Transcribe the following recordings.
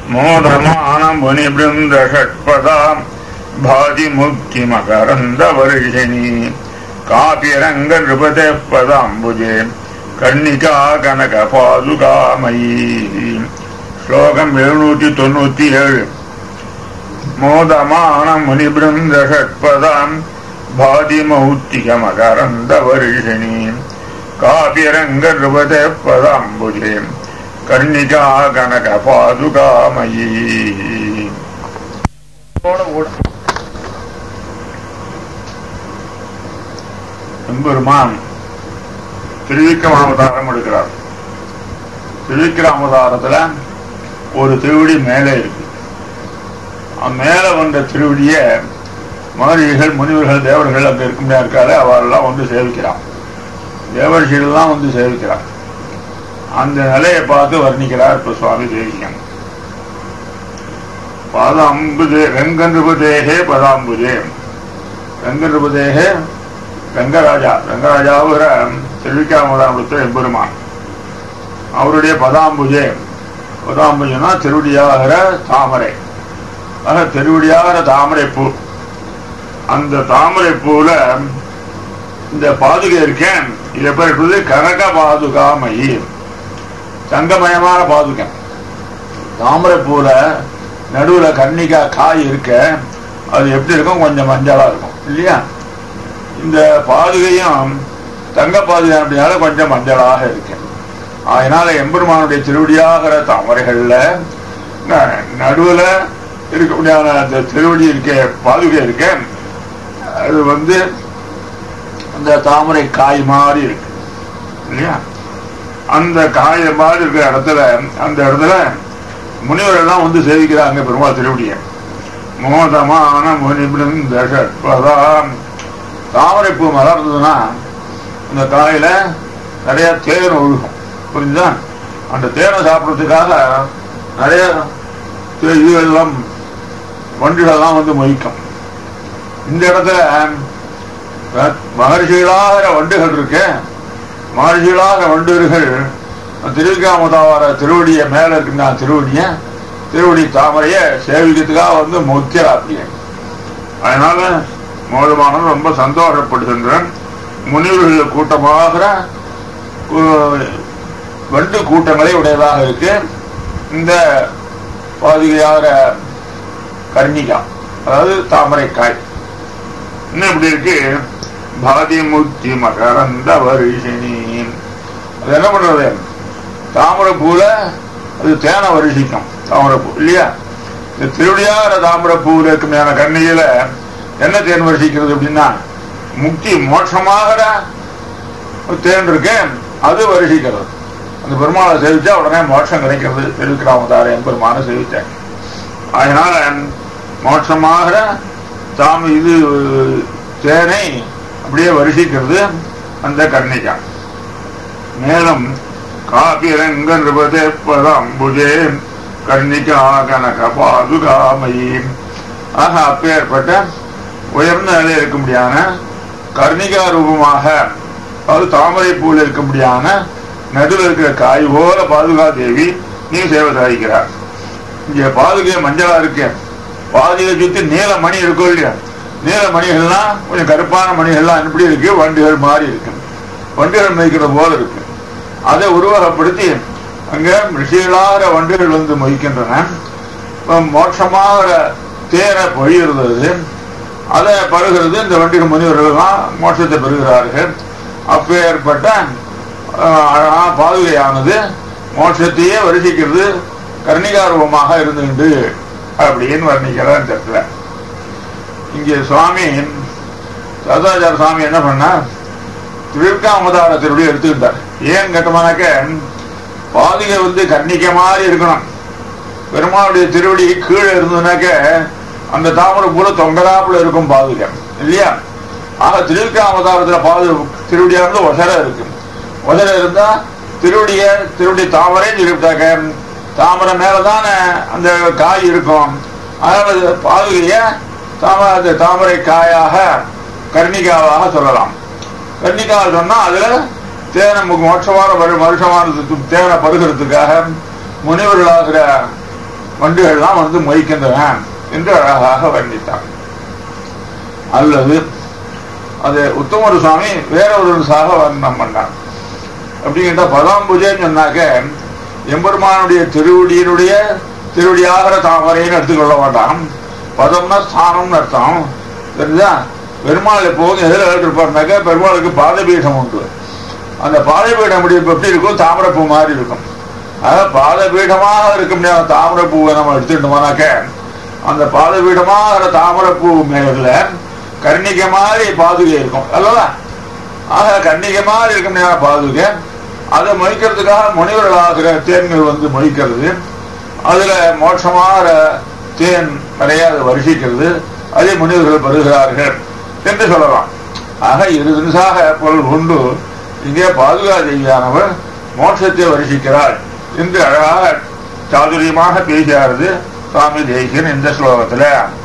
மோதமான முனிபிருந்த ஷட்பதாம் பாதி முக்தி மகரந்த வருஷினி காபிரங்க நிருபதே பதாம்புஜே கர்ணிகா கனக பாதுகாமயி ஸ்லோகம் எழுநூற்றி தொண்ணூத்தி ஏழு மோதமான முனிபிருந்த ஷட்பதாம் பாதி மௌத்திக மகரந்த வருஷினி காபிரங்க நிருபதே பதாம்புஜே கர்ணிகா கனக பாதுகாமயி எம்பெருமான் திருவிக்கிரமாவதாரம் எடுக்கிறார் திருவிக்கிரமாவதாரத்துல ஒரு திருவடி மேலே இருக்கு அந்த மேல வந்த திருவடிய மகரிஷிகள் முனிவர்கள் தேவர்கள் அங்க இருக்க முடியாது இருக்காரு அவரெல்லாம் வந்து சேவிக்கிறான் தேவர்ஷிகள்லாம் வந்து சேவிக்கிறார் அந்த நிலையை பார்த்து வர்ணிக்கிறார் இப்ப சுவாமி தேசியம் பாதாம்புஜே வெங்கன்றுபதேகே பதாம்புஜே வெங்கன்றுபதேகே ரங்கராஜா ரங்கராஜாவுகிற திருவிக்காமதாபுரத்தில் எம்பெருமான் அவருடைய பதாம்புஜே பதாம்புஜனா திருவடியாகிற தாமரை ஆக திருவடியாகிற தாமரை பூ அந்த தாமரை பூல இந்த பாதுகை இருக்கேன் இதை பேர் இருக்குது கனக பாதுகாமயி தங்கமயமான பாதுகை தாமரை பூல நடுவுல கன்னிகா காய் இருக்க அது எப்படி இருக்கும் கொஞ்சம் மஞ்சளா இருக்கும் இல்லையா இந்த பாதுகையும் தங்க பாதுகை அப்படினால கொஞ்சம் மஞ்சளாக இருக்கு அதனால எம்பெருமானுடைய திருவடியாகிற தாமரைகள்ல ந- நடுவுல இருக்க முடியாத அந்த திருவடி இருக்க பாதுகை இருக்க அது வந்து அந்த தாமரை காய் மாதிரி இருக்கு இல்லையா அந்த காய் மாதிரி இருக்கிற இடத்துல அந்த இடத்துல முனிவர் எல்லாம் வந்து சேவிக்கிறாங்க பெருமாள் திருவடிய மோதமான முனிபின் தசத்பதாம் தாமரை பூ மலர்ந்ததுன்னா அந்த காயில நிறைய தேன் ஒழுகும் புரிஞ்சா அந்த தேனை சாப்பிட்றதுக்காக நிறைய தே- இதுகள்லாம் வண்டுகள்லாம் வந்து மொய்க்கும் இந்த இடத்துல அஹ், மகர்ஷிகளாகிற வண்டுகள் இருக்கு மகர்ஷிகளாகிற வண்டுகள் திருவிக்காமதாவர திருவடிய மேல இருக்குங்க திருவடிய திருவடி தாமரைய சேவிக்கிறதுக்காக வந்து முக்கியரா அப்படியே அதனால மோதமானவன் ரொம்ப சந்தோஷப்படுகின்றன் முனிவர்கள் கூட்டமாகிற கு- வண்டு கூட்டங்களை உடையதாக இருக்கு இந்த பாதுகையாகிற கர்ணிகா அதாவது தாமரைக்காய் இன்னும் இப்படி இருக்கு பாதி முக்தி மகரந்த வருஷினி அது என்ன பண்றது தாமரை பூல அது தேனை வருஷிக்கும் தாமரை பூ இல்லையா இந்த திருவிடியார தாமரை பூவில் இருக்குமையான கண்ணியில என்ன தேன் வருஷிக்கிறது அப்படின்னா முக்தி மோட்சமாகிற ஒரு தேன் இருக்கு அது வருஷிக்கிறது அந்த பெருமாளை சேவிச்சா உடனே மோட்சம் கிடைக்கிறது திருவிக்கிராமதார பெருமான சேவிச்சேன் அதனால மோட்சமாகிற தாம் இது தேனை அப்படியே வருஷிக்கிறது அந்த கர்ணிகா மேலும் காபிரங்க நிருபதே பதாம்புஜே கர்ணிகா கனக பாதுகாமயி ஆக அப்பேற்பட்ட உயர்ந்த நிலையில் இருக்க முடியான கர்ணிகா ரூபமாக அது தாமரை பூவில் இருக்க முடியான நடுவில் இருக்கிற காய் போல பாதுகா தேவி நீ சேவை சாதிக்கிறார் இங்க பாதுகை மஞ்சளா இருக்கு பாதுகை சுத்தி நீல மணி இருக்கும் இல்லையா நீல மணிகள்லாம் கொஞ்சம் கருப்பான மணிகள்லாம் எப்படி இருக்கு வண்டுகள் மாறி இருக்கு வண்டுகள் மதிக்கிற போல இருக்கு அதை உருவகப்படுத்தி அங்க ரிஷிகளாகிற வண்டுகள் வந்து மொய்க்கின்றன இப்ப மோட்சமாகிற தேரை பொழிகிறது அதை பருகிறது இந்த வண்டிகள் முனிவர்கள்லாம் மோட்சத்தை பெறுகிறார்கள் அப்பேற்பட்ட ஆஹ், அழகான பாதுகையானது மோட்சத்தையே வருஷிக்கிறது கர்ணிகாரூபமாக இருந்துண்டு அப்படின்னு வர்ணிக்கிறார் இந்த இடத்துல இங்கே சுவாமி சதாச்சார சுவாமி என்ன பண்ணார் திருவிற்காமதார திருவிழி எடுத்துக்கிட்டார் ஏன் கேட்டோம்னாக்க பாதுகை வந்து கன்னிக்க மாதிரி இருக்கணும் பெருமாளுடைய திருவடி கீழே இருந்ததுனாக்க அந்த தாமரை பூல தொங்கராப்புல இருக்கும் பாதுகை இல்லையா ஆக திருவிற்காமதாரத்துல பாது திருவடியா இருந்து ஒசர இருக்கு ஒசர இருந்தா திருவடிய திருவடி தாமரை சொல்லிவிட்டாக்க தாமரை மேலதானே அந்த காய் இருக்கும் அதனால அது பாதுகைய தாம அந்த தாமரை காயாக கர்ணிகாவாக சொல்லலாம் கர்ணிகா சொன்னா அதுல தேனை மு- மோட்சமான வரு- வருஷமான தேனை பருகிறதுக்காக முனிவர்களாகிற வண்டுகள்லாம் வந்து மொய்க்கின்றன என்று அழகாக வர்ணித்தார் அல்லது அது உத்தமரு சுவாமி வேற ஒரு சாக வர்ணனம் பண்ணார் அப்படிங்கிட்ட பதாம்புஜன்னு சொன்னாக்க எம்பெருமானுடைய திருவடியினுடைய திருவடியாகிற தாமரைன்னு எடுத்துக்கொள்ள மாட்டான் பதம்னா ஸ்தானம்னு அர்த்தம் தெரிஞ்சா பெருமாள் எப்போதும் எதில் இருப்பாருனாக்க பெருமாளுக்கு பாதபீடம் உண்டு அந்த பாதபீடம் எப்படி எப்படி இருக்கும் தாமரைப்பூ மாதிரி இருக்கும் அதாவது பாதபீடமாக இருக்க முடியாத தாமரைப்பூவை நம்ம எடுத்துட்டோம்னாக்க அந்த பாதபீடமாக தாமரைப்பூ மேல கர்ணிகை மாதிரி பாதுகை இருக்கும் அல்லவா ஆக கர்ணிகை மாதிரி இருக்க முடியாத பாதுகை அதை மொழிக்கிறதுக்காக முனிவர்களாகிற தேன்கள் வந்து மொழிக்கிறது அதுல மோட்சமாக தேன் நிறைய அதை வருஷிக்கிறது அதை முனிவர்கள் பெறுகிறார்கள் என்று சொல்லலாம் ஆக இரு தினசாக பொருள் கொண்டு இங்கே பாதுகா தேவியானவர் மோட்சத்தை வருஷிக்கிறார் என்று அழகாக சாதுரியமாக பேசியாரது சுவாமி தேசியன் இந்த ஸ்லோகத்துல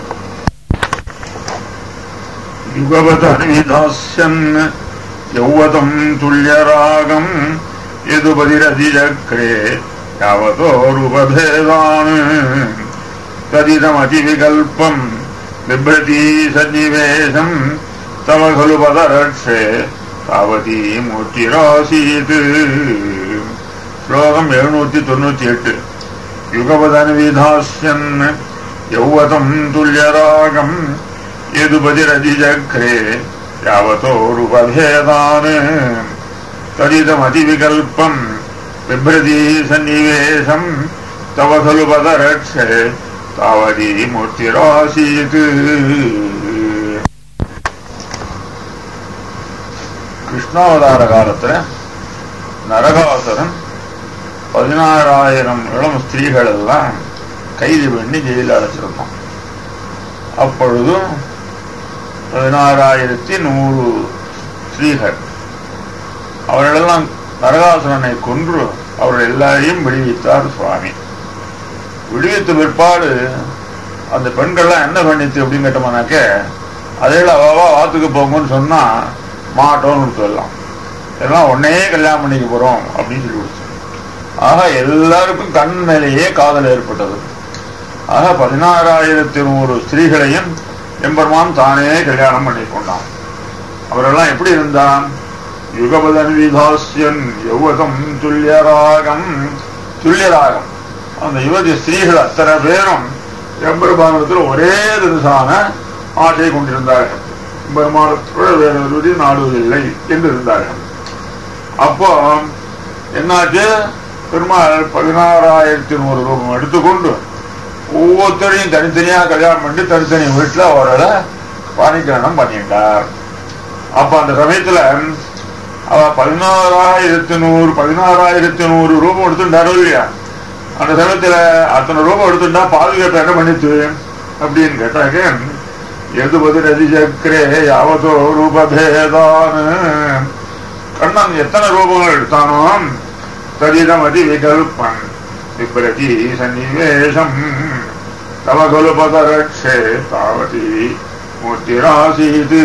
யுகவதனிதாஸ்யன் யௌவதம் துல்யராகம் யதுபதிரதிஜக்ரே யாவதோருபபேதான் तदिदमतिविकल्पम् बिभ्रती सन्निवेशम् तव खलु पदरक्षे तावती मूर्तिरासीत् श्लोकम् எழுநூத்தி தொண்ணூத்தி எட்டு யுகபதன்விதாஸ்யன் யௌவதம் துல்யராகம் यदुपतिरधिचक्रे यावतोरुपभेदान् तदिदमतिविकल्पम् बिभ्रती सन्निवेशम् तव खलु पदरक्षे தாவதி மூர்த்திராசீத் கிருஷ்ணாவதார காலத்துல நரகாசுரன் பதினாறாயிரம் இளம் ஸ்திரீகள் எல்லாம் கைது பண்ணி ஜெயில அடைச்சிருந்தான் அப்பொழுதும் பதினாறாயிரத்தி நூறு ஸ்திரீகள் அவர்களெல்லாம் நரகாசுரனை கொன்று அவர்கள் எல்லாரையும் விடுவித்தார் சுவாமி விடுவித்த பிற்பாடு அந்த பெண்கள்லாம் என்ன பண்ணிச்சு அப்படின்னு கேட்டோம்னாக்க அதில் அவாவா வாத்துக்கு போங்கன்னு சொன்னா மாட்டோம்னு சொல்லலாம் எல்லாம் உடனே கல்யாணம் பண்ணிக்க போறோம் அப்படின்னு சொல்லி கொடுத்து ஆக எல்லாருக்கும் கண் மேலேயே காதல் ஏற்பட்டது ஆக பதினாறாயிரத்தி நூறு ஸ்திரீகளையும் எம்பெருமான் தானே கல்யாணம் பண்ணி கொண்டான் அவரெல்லாம் எப்படி இருந்தான் யுகபதன் விதாசியன் யௌவதம் துல்லியராகம் துல்லியராகம் அந்த யுவதி ஸ்திரீகள் அத்தனை பேரும் எம்பெருமானத்தில் ஒரே தினசான ஆசை கொண்டிருந்தார்கள் எம்பெருமானத்தோடு வேறொரு நாடுவதில்லை என்று இருந்தார்கள் அப்போ என்னாச்சு பெருமாள் பதினாறாயிரத்தி நூறு ரூபாய் எடுத்துக்கொண்டு ஒவ்வொருத்தரையும் தனித்தனியாக கல்யாணம் பண்ணி தனித்தனி வீட்டில் அவர்களை பாணிகரணம் பண்ணிட்டார் அப்ப அந்த சமயத்துல அவ பதினாறாயிரத்தி நூறு பதினாறாயிரத்தி நூறு ரூபாய் எடுத்துட்டாரோ இல்லையா அந்த சமயத்துல அத்தனை ரூபாய் எடுத்துட்டா பாதுகாப்பு என்ன பண்ணிச்சு அப்படின்னு கேட்டாக்க எது பதில் அதிசக்கரே யாவதோ ரூபபேதான் கண்ணன் எத்தனை ரூபங்கள் எடுத்தானோ ததிதம் அதி விகல்பன் விப்ரதி சன்னிவேஷம் தவகலு பதரட்சே தாவதி மூர்த்திராசீது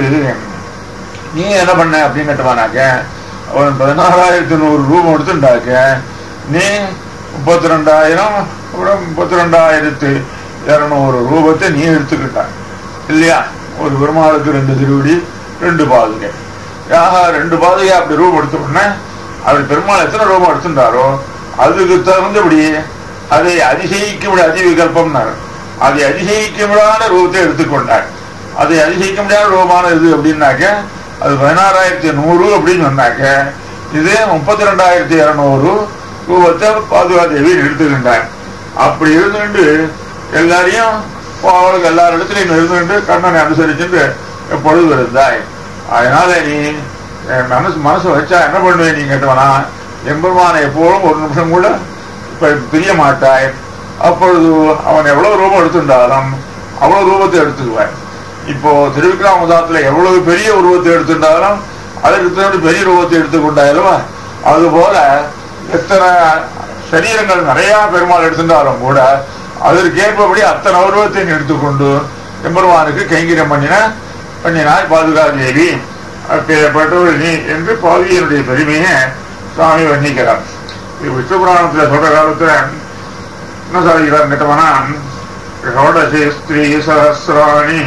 நீ என்ன பண்ண அப்படின்னு கேட்டவானாக்க அவன் பதினாறாயிரத்தி நூறு ரூபம் எடுத்துட்டாக்க நீ முப்பத்தி ரெண்டாயிரம் அப்புறம் முப்பத்தி ரெண்டாயிரத்து இருநூறு ரூபத்தை நீ எடுத்துக்கிட்டான் இல்லையா ஒரு பெருமாளுக்கு ரெண்டு திருவடி ரெண்டு பாதுகை ஆஹா ரெண்டு பாதுகை அப்படி ரூபம் எடுத்த உடனே அவர் பெருமாள் எத்தனை ரூபம் எடுத்துட்டாரோ அதுக்கு தகுந்தபடி அதை அதிசயிக்க முடியாத அதி விகல்பம்னார் அதை அதிசயிக்க முடியாத ரூபத்தை எடுத்துக்கொண்டார் அதை அதிசயிக்க முடியாத ரூபமான இது அப்படின்னாக்க அது பதினாறாயிரத்தி நூறு அப்படின்னு சொன்னாக்க இது முப்பத்தி ரெண்டாயிரத்தி இருநூறு ரூபத்தை பாதுகாதேவி எடுத்துக்கின்றார் அப்படி இருந்துட்டு எல்லாரையும் அவளுக்கு எல்லார் இடத்துலையும் இருந்துட்டு கண்ணனை அனுசரிச்சுட்டு எப்பொழுது இருந்தாய் அதனால நீ என் மனசு மனசு வச்சா என்ன பண்ணுவேன் நீ கேட்டவனா எம்பெருமானை எப்போதும் ஒரு நிமிஷம் கூட இப்ப பிரிய மாட்டாய் அப்பொழுது அவன் எவ்வளவு ரூபம் எடுத்துட்டாலும் அவ்வளவு ரூபத்தை எடுத்துக்குவான் இப்போ திருவிக்ராமதாத்துல எவ்வளவு பெரிய உருவத்தை எடுத்துட்டாலும் அதற்கு தகுந்த பெரிய ரூபத்தை எடுத்துக்கொண்டாயல்லவா அது போல எத்தனை சரீரங்கள் நிறைய பெருமாள் எடுத்துட்டாலும் கூட அதற்கேற்பபடி அத்தனை உருவத்தை எடுத்துக்கொண்டு எம்பெருமானுக்கு கைங்கரியம் பண்ணின பண்ணினாய் பாதுகாதேவி அப்பேற்பட்டவள் நீ என்று பாவியனுடைய பெருமையை சுவாமி வர்ணிக்கிறார் இது விஷ்ணு புராணத்துல சொல்ற காலத்துல என்ன சாதிக்கிறார் கேட்டவனா ஷோடசி ஸ்திரீ சஹசிராணி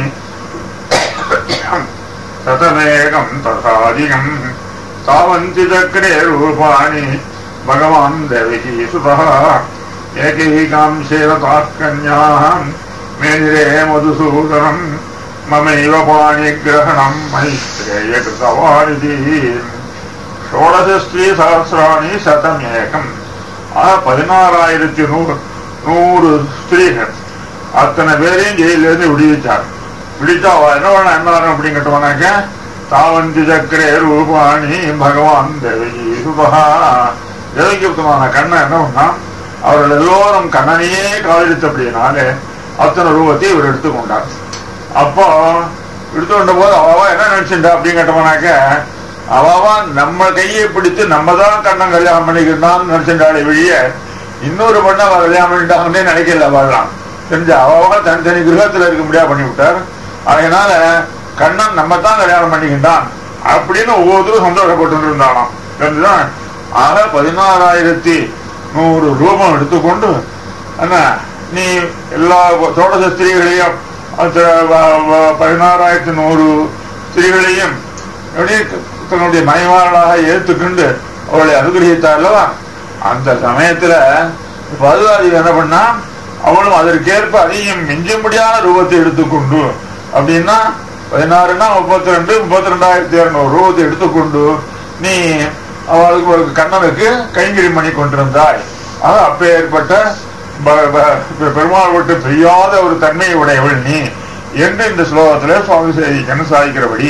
சதமேகம் ததாதிகம் தாவந்தி சக்கரே ரூபாணி பகவான் தேவகி சுதா ஏகைகாம்சேவ தாக்கன்யாம் மேதிரே மதுசூதனம் மமைவ பாணி கிரகணம் மைத்ரேய கிருதவானிதி ஷோடச ஸ்ரீ சகசிராணி சதம் ஏகம் ஆக பதினாறாயிரத்தி நூறு நூறு ஸ்திரீகள் அத்தனை பேரையும் ஜெயிலிருந்து விடுவிச்சார் விடுவிச்சா அவ என்ன பண்ண என்ன வரணும் அப்படின்னு கேட்டவனாக்க தாவந்தி சக்கரே ரூபாணி பகவான் தேவகி சுபகா தேவகியுக்தமான கண்ணன் என்ன பண்ணா அவர்கள் எல்லோரும் கண்ணனையே காதலித்தபடினாலே அத்தனை ரூபத்தை இவர் எடுத்துக்கொண்டார் அப்போ எடுத்துக்கொண்ட போது அவாவா என்ன நினைச்சுட்டா அப்படின்னு கேட்டவனாக்க அவாவா நம்ம கையை பிடித்து நம்ம தான் கண்ணன் கல்யாணம் பண்ணிக்கிட்டான்னு நினைச்சுட்டாலே வெளிய இன்னொரு பொண்ணை அவ கல்யாணம் பண்ணிட்டாங்கன்னே நினைக்கல அவள்லாம் தெரிஞ்ச அவாவா தனித்தனி கிரகத்துல இருக்க முடியாது பண்ணி விட்டார் அதனால கண்ணன் நம்ம தான் கல்யாணம் பண்ணிக்கிட்டான் அப்படின்னு ஒவ்வொருத்தரும் சந்தோஷப்பட்டு இருந்தாலாம் தெரிஞ்சுதான் ஆக பதினாறாயிரத்தி நூறு ரூபம் எடுத்துக்கொண்டு என்ன நீ எல்லா சோடச ஸ்திரீகளையும் அந்த வ- வ- பதினாறாயிரத்தி நூறு ஸ்திரீகளையும் எப்படி தன்னுடைய மனைவாளாக ஏற்றுக்கொண்டு அவளை அனுகிரகித்தார் அல்லவா அந்த சமயத்துல பதுவாதி என்ன பண்ணா அவளும் அதற்கேற்ப அதையும் மிஞ்சும்படியான ரூபத்தை எடுத்துக்கொண்டு அப்படின்னா பதினாறுனா முப்பத்தி ரெண்டு முப்பத்தி ரெண்டாயிரத்தி இருநூறு ரூபத்தை எடுத்துக்கொண்டு நீ அவளுக்கு ஒரு கண்ணனுக்கு கைங்கரி பண்ணி கொண்டிருந்தாய் ஆக அப்பேற்பட்ட ப- ப- பெருமாள் விட்டு பெரியாத ஒரு தன்மையை உடையவள் நீ என்று இந்த ஸ்லோகத்திலே சுவாமி சேதிக்கன்னு சாதிக்கிறபடி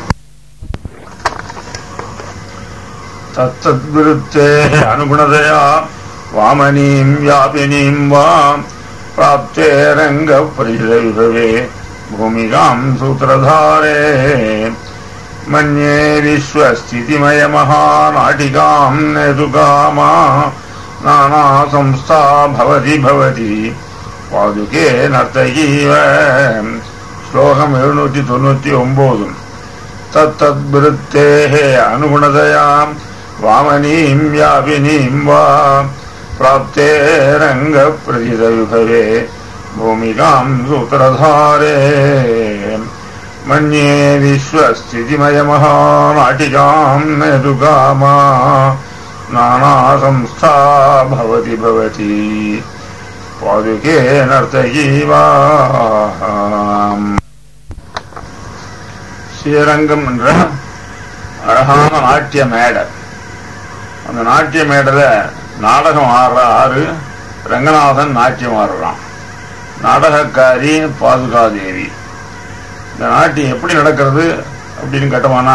தத்தத்விருத்தே அனுகுணதயா வாமனீம் வியாபினீம் வா பிராப்தே ரங்க பரிதவிபவே பூமிகாம் சூத்திரதாரே மன்யே விஸ்வஸ்திதிமய மகாநாட்டிகாம் நேதுகாமா நானா சம்ஸ்தா பவதி பவதி பாதுகே நர்த்தகீவ ஸ்லோகம் எழுநூற்றி தொண்ணூத்தி ஒன்பது तत्तद्वृत्तेः अनुगुणतयाम् वामनीम् व्यापिनीम् वा प्राप्ते रङ्गप्रथितविभवे भूमिकाम् सूत्रधारे मन्ये विश्वस्थितिमयमहानाटिकाम् नेतुकामा नानासंस्था भवति भवति पादुके नर्तकी वा ஸ்ரீரங்கம் என்ற அழகான நாட்டிய மேடை அந்த நாட்டிய மேடையில நாடகம் ஆடுற ஆறு ரங்கநாதன் நாட்டியம் ஆடுறான் நாடகக்காரி பாதுகாதேவி இந்த நாட்டியம் எப்படி நடக்கிறது அப்படின்னு கேட்டோம்னா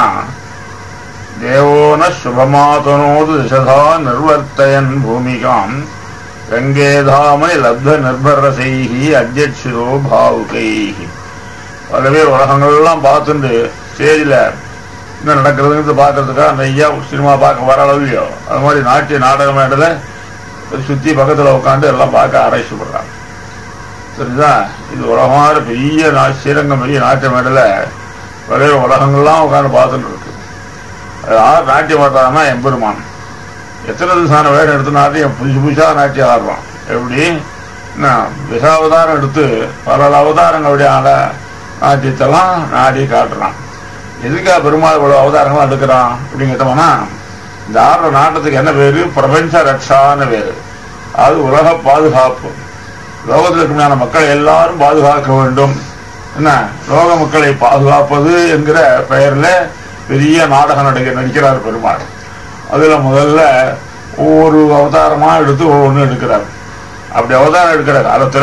தேவோன சுபமாதனோது திசதா நிர்வர்த்தயன் பூமிகாம் ரங்கேதாமை லப்த நிர்பரசைகி அத்தியட்சிரோ பாவுகைகி பல பேர் உலகங்கள்லாம் பார்த்துட்டு ஸ்டேஜில் என்ன நடக்கிறதுங்கிறது பார்க்கறதுக்காக நிறையா சினிமா பார்க்க வர அளவுலையோ அது மாதிரி நாட்டிய நாடக மேடையில் சுற்றி பக்கத்தில் உட்காந்து எல்லாம் பார்க்க ஆராய்ச்சிப்படுறாங்க தெரிஞ்சா இது உலகமான பெரிய நா ஸ்ரீரங்கம் பெரிய நாட்டிய மேடையில் பல பேர் உலகங்கள்லாம் உட்காந்து பார்த்துட்டு இருக்கு அது யார் நாட்டியம் ஆடுறாங்கன்னா எம்பெருமான் எத்தனை திவசான வேடம் எடுத்து நாட்டியம் புதுசு புதுசாக நாட்டியம் ஆடுறோம் எப்படி என்ன விசாவதாரம் எடுத்து பல அவதாரங்களுடைய ஆட நாட்டியத்தெல்லாம் நாடி காட்டுறான் எதுக்காக பெருமாள் இவ்வளவு அவதாரங்களாம் எடுக்கிறான் அப்படின்னு கேட்டோம்னா இந்த ஆடுற நாட்டத்துக்கு என்ன பேரு பிரபஞ்ச ரட்சான்னு பேரு அது உலக பாதுகாப்பு லோகத்தில் இருக்கிற மக்கள் எல்லாரும் பாதுகாக்க வேண்டும் என்ன லோக மக்களை பாதுகாப்பது என்கிற பெயர்ல பெரிய நாடகம் நடிக்க நடிக்கிறார் பெருமாள் அதுல முதல்ல ஒவ்வொரு அவதாரமா எடுத்து ஒவ்வொன்று எடுக்கிறார் அப்படி அவதாரம் எடுக்கிற காலத்துல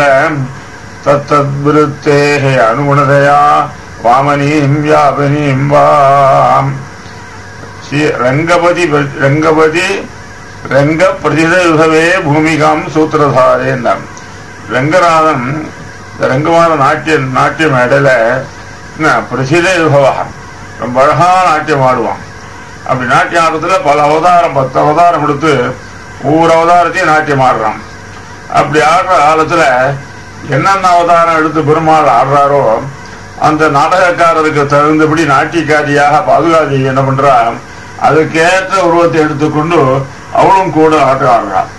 தத்தத்விருத்தேஹே அனுகுணதையா வாமனீம் வியாபனீம் வாம் ஸ்ரீ ரங்கபதி ரங்கபதி ரங்க பிரதிதயுகவே பூமிகாம் சூத்திரதாரே என்றான் ரங்கநாதன் இந்த ரங்கமான நாட்டிய நாட்டிய மேடையில என்ன பிரசித யுகவா ரொம்ப அழகா நாட்டியம் ஆடுவான் அப்படி நாட்டியம் ஆடுறதுல பல அவதாரம் பத்து அவதாரம் எடுத்து ஒவ்வொரு அவதாரத்தையும் நாட்டியம் ஆடுறான் அப்படி ஆடுற காலத்துல என்னென்ன அவதாரம் எடுத்து பெருமாள் ஆடுறாரோ அந்த நாடகக்காரருக்கு தகுந்தபடி நாட்டியக்காரியாக பாதுகாதி என்ன பண்றா அதுக்கேற்ற உருவத்தை எடுத்துக்கொண்டு அவளும் கூட ஆட்டம் ஆடுறா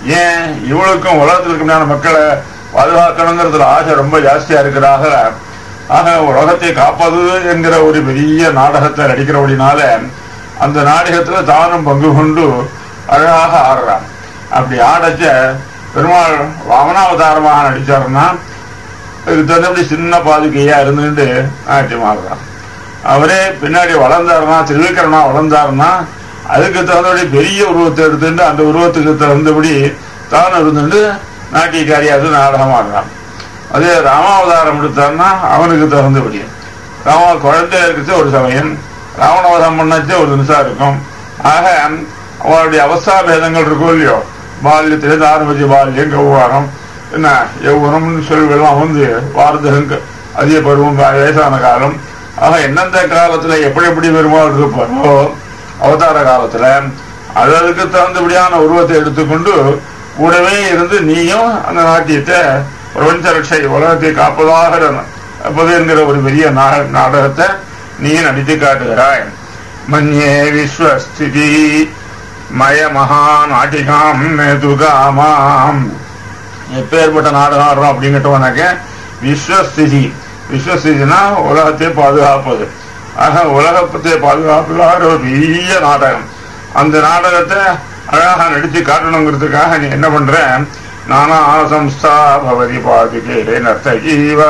ஏன் இவளுக்கும் உலகத்தில் இருக்கிற மக்களை பாதுகாக்கணுங்கிறதுல ஆசை ரொம்ப ஜாஸ்தியா இருக்கிறாக ஆக உலகத்தை காப்பது என்கிற ஒரு பெரிய நாடகத்தை நடிக்கிறபடினால அந்த நாடகத்துல தானும் பங்கு கொண்டு அழகாக ஆடுறான் அப்படி ஆடச்ச பெருமாள் வாமனாவதாரமாக நடிச்சாருன்னா அதுக்கு தகுந்தபடி சின்ன பாதுகையா இருந்துட்டு நாட்டியம் ஆடுறான் அவரே பின்னாடி வளர்ந்தாருன்னா திருவிக்கரனா வளர்ந்தாருன்னா அதுக்கு தகுந்தபடி பெரிய உருவத்தை எடுத்துட்டு அந்த உருவத்துக்கு தகுந்தபடி தான் இருந்துட்டு நாட்டியக்காரியாது நாடகம் ஆடுறான் அதே ராமாவதாரம் எடுத்தாருன்னா அவனுக்கு தகுந்தபடி ராம குழந்தையா இருக்கிறது ஒரு சமயம் ராவணவதம் பண்ணச்சே ஒரு நிமிஷம் இருக்கும் ஆக அவளுடைய அவஸ்தா பேதங்கள் இருக்கும் இல்லையோ பால்யத்திலிருந்து ஆரம்பிச்சு பால்யம் கௌவாரம் என்ன யௌவனம்னு சொல்வெல்லாம் வந்து வார்த்தகம் அதிக பருவம் வயசான காலம் ஆக எந்தெந்த காலத்துல எப்படி எப்படி பெருமாள் இருப்பாரோ அவதார காலத்துல அது அதுக்கு தகுந்தபடியான உருவத்தை எடுத்துக்கொண்டு கூடவே இருந்து நீயும் அந்த நாட்டியத்தை பிரபஞ்ச ரட்சை உலகத்தை காப்பதாக அப்பது என்கிற ஒரு பெரிய நா- நாடகத்தை நீ நடித்து காட்டுகிறாய் மன்யே விஸ்வஸ்திதி மய மகா நாட்டிகாம் துகாமாம் எப்பேற்பட்ட நாடகம் ஆடுறோம் அப்படிங்கிட்டவனாக்க விஸ்வஸ்திதி விஸ்வஸ்திதினா உலகத்தை பாதுகாப்பது ஆக உலகத்தை பாதுகாப்பதாக ஒரு பெரிய நாடகம் அந்த நாடகத்தை அழகா நடிச்சு காட்டணுங்கிறதுக்காக நீ என்ன பண்ற நானா சம்ஸ்தா பவதி பாதுகே நர்த்தகீவா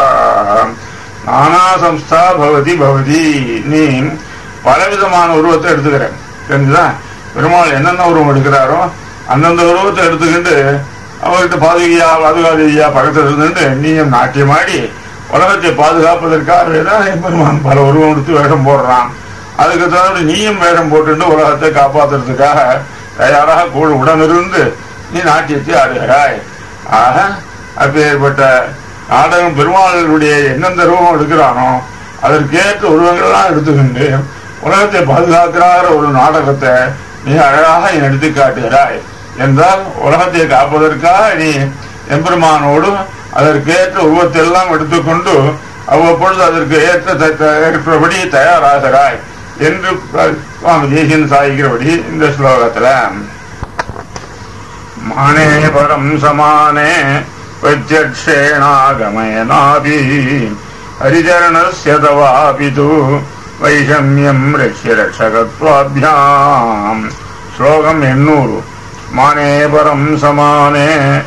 நானா சம்ஸ்தா பவதி பவதி நீ பலவிதமான உருவத்தை எடுத்துக்கிற தெரிஞ்சுதா பெருமாள் என்னென்ன உருவம் எடுக்கிறாரோ அந்தந்த உருவத்தை எடுத்துக்கிட்டு அவர்கிட்ட பாதுகையா பாதுகாதேவியா பக்கத்தில் இருந்துட்டு நீயும் நாட்டியமாடி உலகத்தை பாதுகாப்பதற்காக தான் பெருமான் பல உருவம் எடுத்து வேஷம் போடுறான் அதுக்கு தகுந்த நீயும் வேஷம் போட்டுட்டு உலகத்தை காப்பாத்துறதுக்காக தயாராக கூட உடனிருந்து நீ நாட்டியத்தை ஆடுகிறாய் ஆக அப்பேற்பட்ட நாடகம் பெருமாளுடைய எந்தெந்த ரூபம் எடுக்கிறானோ அதற்கேற்ற உருவங்கள்லாம் எடுத்துக்கிண்டு உலகத்தை பாதுகாக்கிறார ஒரு நாடகத்தை மிக அழகாக நீ எடுத்து காட்டுகிறாய் என்றால் உலகத்தை காப்பதற்காக நீ எம்பெருமானோடு அதற்கேற்ற உருவத்தை எல்லாம் எடுத்துக்கொண்டு அவ்வப்பொழுது அதற்கு ஏற்ற த- த- ஏற்றபடி தயாராகிறாய் என்று சுவாமி தேசியன் சாதிக்கிறபடி இந்த ஸ்லோகத்துல மானே பரம் சமானே பிரத்யக்ஷேணாகமயனாபி ஹரிச்சரணஸ்ய தவாபி து வைஷமியம் ரக்ஷ்ய ரட்சகத்வாபியாம் ஸ்லோகம் எண்ணூறு மானே பரம் சமானே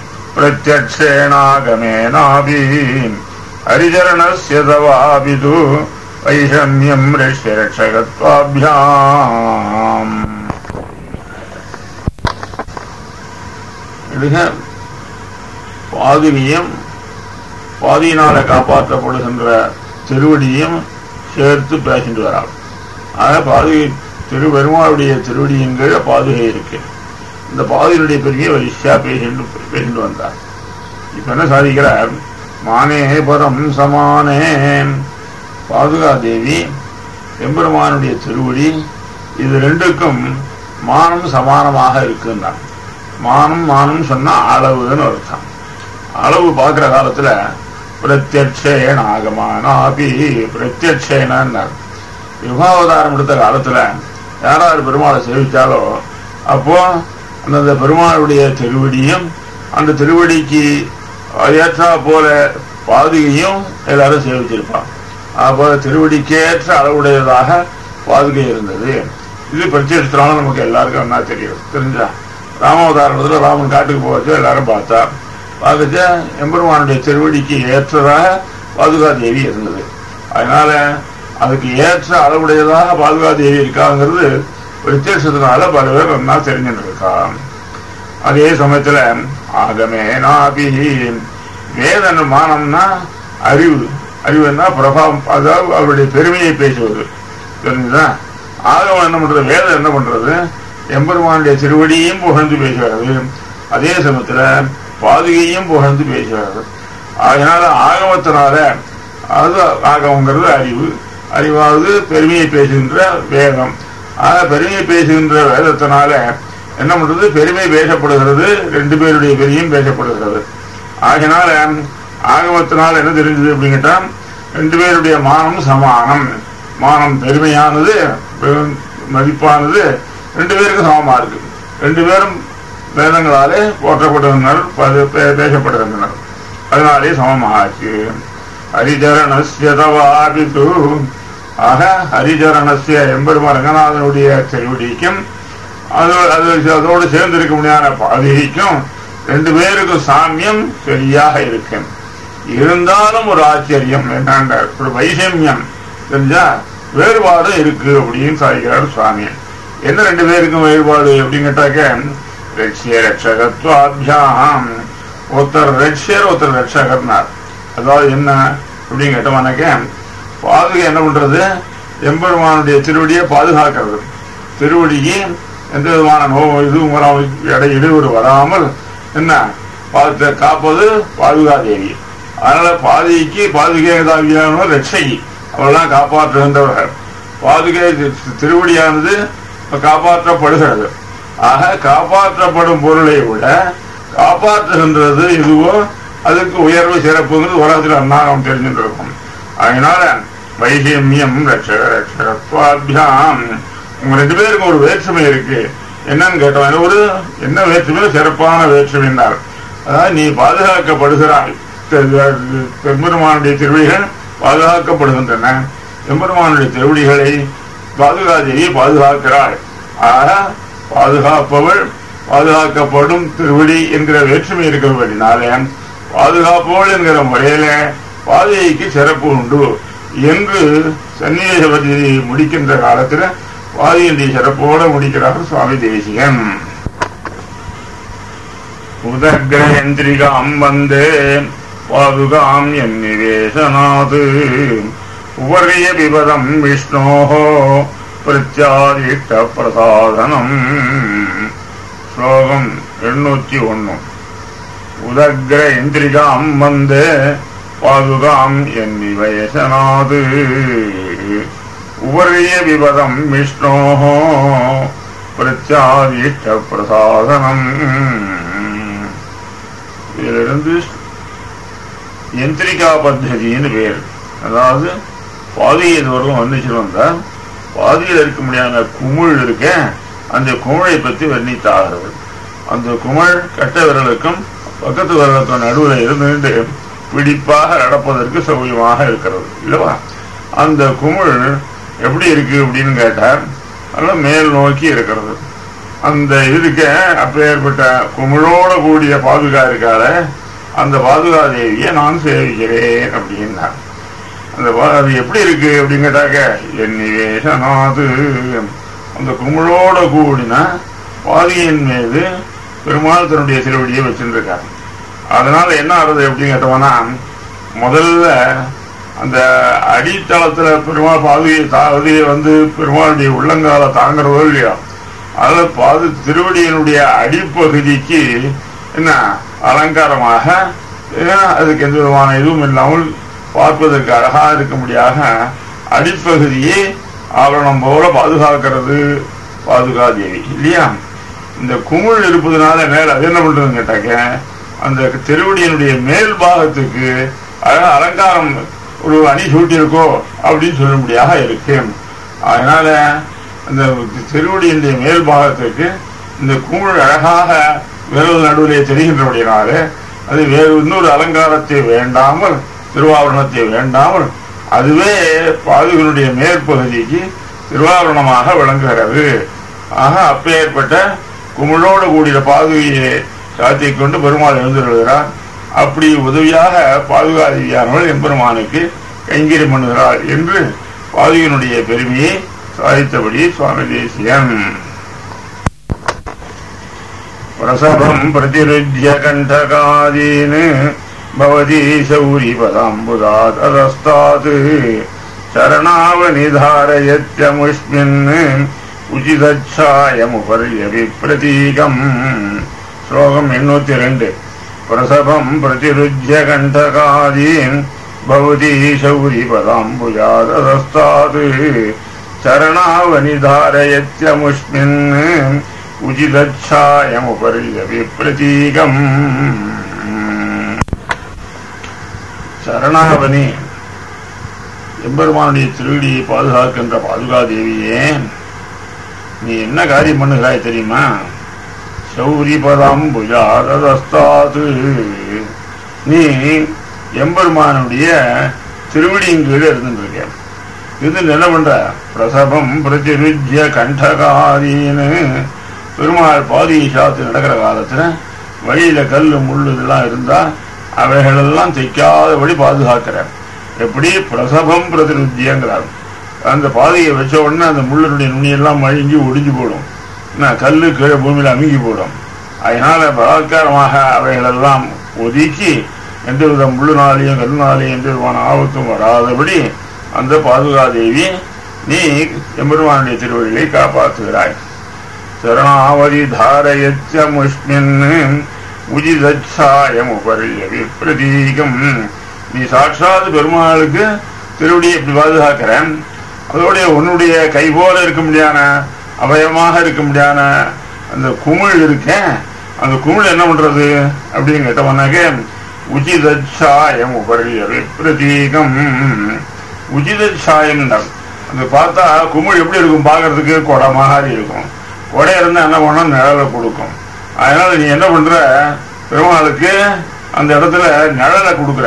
பிரத்யக்ஷேணாகமேனாபி ஹரிச்சரணஸ்ய தவாபி து வைஷமியம் ரக்ஷ்ய ரட்சகத்வாபியாம் இடுக பாதினியும் பாதியினால காப்பாற்றப்படுகின்ற திருவடியும் சேர்த்து பேசிட்டு வராள் ஆக பாதுகை திருவெருமாளுடைய திருவடியின் கீழே பாதுகை இருக்கு இந்த பாதுகையுடைய பெரிய வரிசையா பேசிட்டு பேசிட்டு வந்தார் இப்ப என்ன சாதிக்கிறார் மானே பரம் சமானே பாதுகா தேவி எம்பெருமானுடைய திருவடி இது ரெண்டுக்கும் மானம் சமானமாக இருக்குன்னார் மானம் மானம் சொன்னா அளவுன்னு அர்த்தம் அளவு பார்க்கிற காலத்துல பிரத்யக்ஷேன ஆகமானாபி பிரத்யக்ஷேனார் யுகாவதாரம் எடுத்த காலத்துல யாரார் பெருமாளை சேவிச்சாலோ அப்போ அந்தந்த பெருமாளுடைய திருவடியும் அந்த திருவடிக்கு ஏற்றா போல பாதுகையும் எல்லாரும் சேவிச்சிருப்பான் அப்போ திருவடிக்கேற்ற அளவுடையதாக பாதுகை இருந்தது இது பிரத்யேகத்தினால நமக்கு எல்லாருக்கும் என்ன தெரியும் தெரிஞ்சா ராமாவதாரணத்துல ராமன் காட்டுக்கு போச்சு எல்லாரும் பார்த்தா பார்த்துச்ச எம்பெருமானுடைய திருவடிக்கு ஏற்றதாக பாதுகா தேவி இருந்தது அதனால அதுக்கு ஏற்ற அளவுடையதாக பாதுகா தேவி இருக்காங்கிறது வித்தியாசத்தினால பல பேர் நல்லா தெரிஞ்சுட்டு இருக்கான் அதே சமயத்துல ஆகமே நாபி வேத மானம்னா அறிவு அறிவுன்னா பிரபாவம் அதாவது அவருடைய பெருமையை பேசுவது தெரிஞ்சுதா ஆகவம் என்ன பண்றது வேதம் என்ன பண்றது எம்பெருமானுடைய திருவடியையும் புகழ்ந்து பேசுகிறது அதே சமயத்துல பாதுகையும் புகழ்ந்து பேசுகிறது அதனால ஆகமத்தினால அது ஆகமங்கிறது அறிவு அறிவாவது பெருமையை பேசுகின்ற வேதம் ஆக பெருமையை பேசுகின்ற வேதத்தினால என்ன பண்றது பெருமை பேசப்படுகிறது ரெண்டு பேருடைய பெரியும் பேசப்படுகிறது ஆகினால ஆகமத்தினால் என்ன தெரிஞ்சது அப்படின்னு கேட்டா ரெண்டு பேருடைய மானம் சமானம் மானம் பெருமையானது பெரும் மதிப்பானது ரெண்டு பேருக்கும் சமமா இருக்கு ரெண்டு பேரும் வேதங்களாலே போற்றப்படுகின்றனர் பது- பே- பேசப்படுகின்றனர் அதனாலே சமமாச்சு ஹரிச்சரணஸ்ய தவாபிது ஆக ஹரிச்சரணஸ்ய எம்பெருமான் ரங்கநாதனுடைய திருவடிக்கும் அது அது அதோடு சேர்ந்து இருக்க முடியாத பாதிக்கும் ரெண்டு பேருக்கும் சாமியம் சரியாக இருக்கு இருந்தாலும் ஒரு ஆச்சரியம் என்னன்ற ஒரு வைஷமியம் தெரிஞ்சா வேறுபாடு இருக்கு அப்படின்னு சாதிக்கிறார் சுவாமி என்ன ரெண்டு பேருக்கும் வேறுபாடு அப்படின்னு கேட்டாக்க ரட்சிய ரட்சகத்வாபியாம் ஒருத்தர் ரட்சியர் ஒருத்தர் ரட்சகர்னார் அதாவது என்ன அப்படின்னு கேட்டோம்னாக்க பாதுகை என்ன பண்றது எம்பெருமானுடைய திருவடியை பாதுகாக்கிறது திருவடிக்கு எந்த விதமான நோ இதுவும் வராமல் இடை இடையூறு வராமல் என்ன பார்த்து காப்பது பாதுகாதேவி அதனால பாதிக்கு பாதுகை தாவியான ரட்சகி அவெல்லாம் காப்பாற்றுகின்றவர்கள் பாதுகை தி- திருவடியானது காப்பாற்றப்படுகிறது ஆக காப்பாற்றப்படும் பொருளை விட காப்பாற்றுகின்றது எதுவோ அதுக்கு உயர்வு சிறப்புங்கிறது உலகத்தில் அன்னாரம் தெரிஞ்சுட்டு இருக்கும் அதனால வைஷமியம் ரட்சக ரட்சகத்வாபியாம் உங்க ரெண்டு பேருக்கும் ஒரு வேற்றுமை இருக்கு என்னன்னு கேட்டோம் ஒரு என்ன வேற்றுமை சிறப்பான வேற்றுமைன்னார் அதாவது நீ பாதுகாக்கப்படுகிறாய் தெ- பெருமானுடைய திருவடிகள் பாதுகாக்கப்படுகின்றன எம்பெருமானுடைய திருவடிகளை பாதுகாதேவி பாதுகாக்கிறாள் ஆக பாதுகாப்பவள் பாதுகாக்கப்படும் திருவடி என்கிற வேற்றுமை இருக்கிறபடினாலே பாதுகாப்பவள் என்கிற முறையில பாதைக்கு சிறப்பு உண்டு என்று சன்னிவேசபதி முடிக்கின்ற காலத்துல பாதையினுடைய சிறப்போடு முடிக்கிறார் சுவாமி தேசிகன் உதக்ரேந்திரிகாம் வந்தே பாதுகாம் என் நிவேசனாது உபரிய விபதம் விஷ்ணோः பிரத்யாதிஷ்ட பிரசாதனம் ஸ்லோகம் எண்ணூத்தி ஒன்னு உதக்ர இந்திரிகாம் வந்தே பாதுகாம் என் நிவேசனாது உபரிய விபதம் விஷ்ணோः பிரத்யாதிஷ்ட பிரசாதனம் இதிலிருந்து யந்திரிகா பத்ததின்னு பேர் அதாவது பாதியை இதுவரைக்கும் வந்துச்சு வந்தா பாதியில் இருக்க முடியாத குமிழ் இருக்க அந்த குமிழை பற்றி வர்ணித்தாகிறது அந்த குமிழ் கட்ட விரலுக்கும் பக்கத்து விரலுக்கும் நடுவில் இருந்து பிடிப்பாக நடப்பதற்கு சௌகரியமாக இருக்கிறது இல்லவா அந்த குமிழ் எப்படி இருக்கு அப்படின்னு கேட்டார் அதெல்லாம் மேல் நோக்கி இருக்கிறது அந்த இதுக்கு அப்பேற்பட்ட குமிழோட கூடிய பாதுகா இருக்கால அந்த பாதுகா தேவியை நான் சேவிக்கிறேன் அப்படின்னார் அந்த பா- அது எப்படி இருக்கு அப்படின்னு கேட்டாக்க என் நிவேசனாது அந்த குமிழோட கூடின பாதியின் மீது பெருமாள் தன்னுடைய திருவடியை வச்சுருக்கார் அதனால என்ன ஆறுது அப்படின்னு கேட்டோம்னா முதல்ல அந்த அடித்தளத்துல பெருமாள் பாதுகை பாதுகையை வந்து பெருமாளுடைய உள்ளங்கால தாங்கிறதோ இல்லையா அதுல பாது திருவடியினுடைய அடிப்பகுதிக்கு என்ன அலங்காரமாக ஏன்னா, அதுக்கு எந்த விதமான இதுவும் இல்லாமல் பார்ப்பதற்கு அழகா இருக்கும்படியாக அடிப்பகுதியை ஆவரணம் போல பாதுகாக்கிறது பாதுகாதேவி இல்லையா இந்த குமிழ் இருப்பதனால மேல அது என்ன பண்றதுன்னு கேட்டாக்க அந்த திருவடியினுடைய மேல் பாகத்துக்கு அழகா அலங்காரம் ஒரு அணி சூட்டியிருக்கோ அப்படின்னு சொல்லும்படியாக இருக்கு அதனால அந்த திருவடியினுடைய மேல் பாகத்துக்கு இந்த குமிழ் அழகாக விரல் நடுவிலே தெரிகின்றபடினால அது வேறு இன்னொரு அலங்காரத்தை வேண்டாமல் திருவாவரணத்தை வேண்டாமல் அதுவே பாதுகளுடைய மேற்பகுதிக்கு திருவாவரணமாக விளங்குகிறது ஆக அப்பேற்பட்ட குமிழோடு கூடிய பாதுகையை சாத்திக் கொண்டு பெருமாள் எழுந்துள்ளார் அப்படி உதவியாக பாதுகாதேவியானவள் எம்பெருமானுக்கு கைங்கரியம் பண்ணுகிறாள் என்று பாதுகையினுடைய பெருமையை சாதித்தபடி சுவாமி தேசியம் பிரசவம் பிரதிருத்திய கண்டகாதீன் பவதி சௌரிபதாம்புதாத் அதஸ்தாத் சரணாவநிதாரயத்யமுஷ்மின் உச்சிதச்சாயமுபர்யவிப்ரதீகம் ஸ்லோகம் எண்ணூத்தி ரெண்டு பிரசவம் பிரதிருத்திய கண்டகாதீன் பவதி சௌரிபதாம்புஜாத் அதஸ்தாத் சரணாவநிதாரயத்யமுஷ்மின் உச்சிதச்சாயமுபர்யவிப்ரதீகம் சரணாவனி எம்பெருமானுடைய திருவடியை பாதுகாக்கின்ற பாதுகாதேவியே நீ என்ன காரியம் பண்ணுகிறாய் தெரியுமா சௌரிபதாம்புஜாதஸ்தாது நீ எம்பெருமானுடைய திருவடியின் கீழே இருந்துருக்க இருந்து என்ன பண்ற பிரசவம் பிரதிருஜ்ய கண்டகாரின்னு பெருமாள் பாதியை சாத்து நடக்கிற காலத்துல வழியில கல்லு முள்ளு இதெல்லாம் இருந்தா அவைகளெல்லாம் தைக்காதபடி பாதுகாக்கிற எப்படி பிரசவம் பிரதிருஜ்யங்கிறார் அந்த பாதையை வச்ச உடனே அந்த முள்ளனுடைய நுனியெல்லாம் மழுங்கி ஒடிஞ்சு போடும் என்ன கல்லு கீழே பூமியில அமுங்கி போடும் அதனால பலாத்காரமாக அவைகளெல்லாம் ஒதுக்கி எந்தவித முள்ளுனாலையும் கல்லுனாலையும் எந்த விதமான ஆபத்தும் வராதபடி அந்த பாதுகாதேவி நீ எம்பெருமானுடைய திருவள்ளியை காப்பாற்றுகிறாய் சரணாவதி தாரயச்ச முஷ்மின் உஜிதாயம் உபரிய விப்ரதீகம் நீ சாட்சாத் பெருமாளுக்கு திருவடியை எப்படி பார்த்துக்கிறேன் அதோடைய உன்னுடைய கை போல இருக்க முடியான அவயமாக இருக்க முடியான அந்த குமிழ் இருக்கேன் அந்த குமிழ் என்ன பண்றது அப்படின்னு கேட்டவனாக்க உச்சிதாயம் உபரிய விப்ரதீகம் உச்சிதாயம் அந்த பார்த்தா குமிழ் எப்படி இருக்கும் பார்க்கறதுக்கு கொடை மாதிரி இருக்கும் கொடை இருந்தா என்ன பண்ணும் நிழலை கொடுக்கும் அதனால நீ என்ன பண்ற பெருமாளுக்கு அந்த இடத்துல நிழலை கொடுக்குற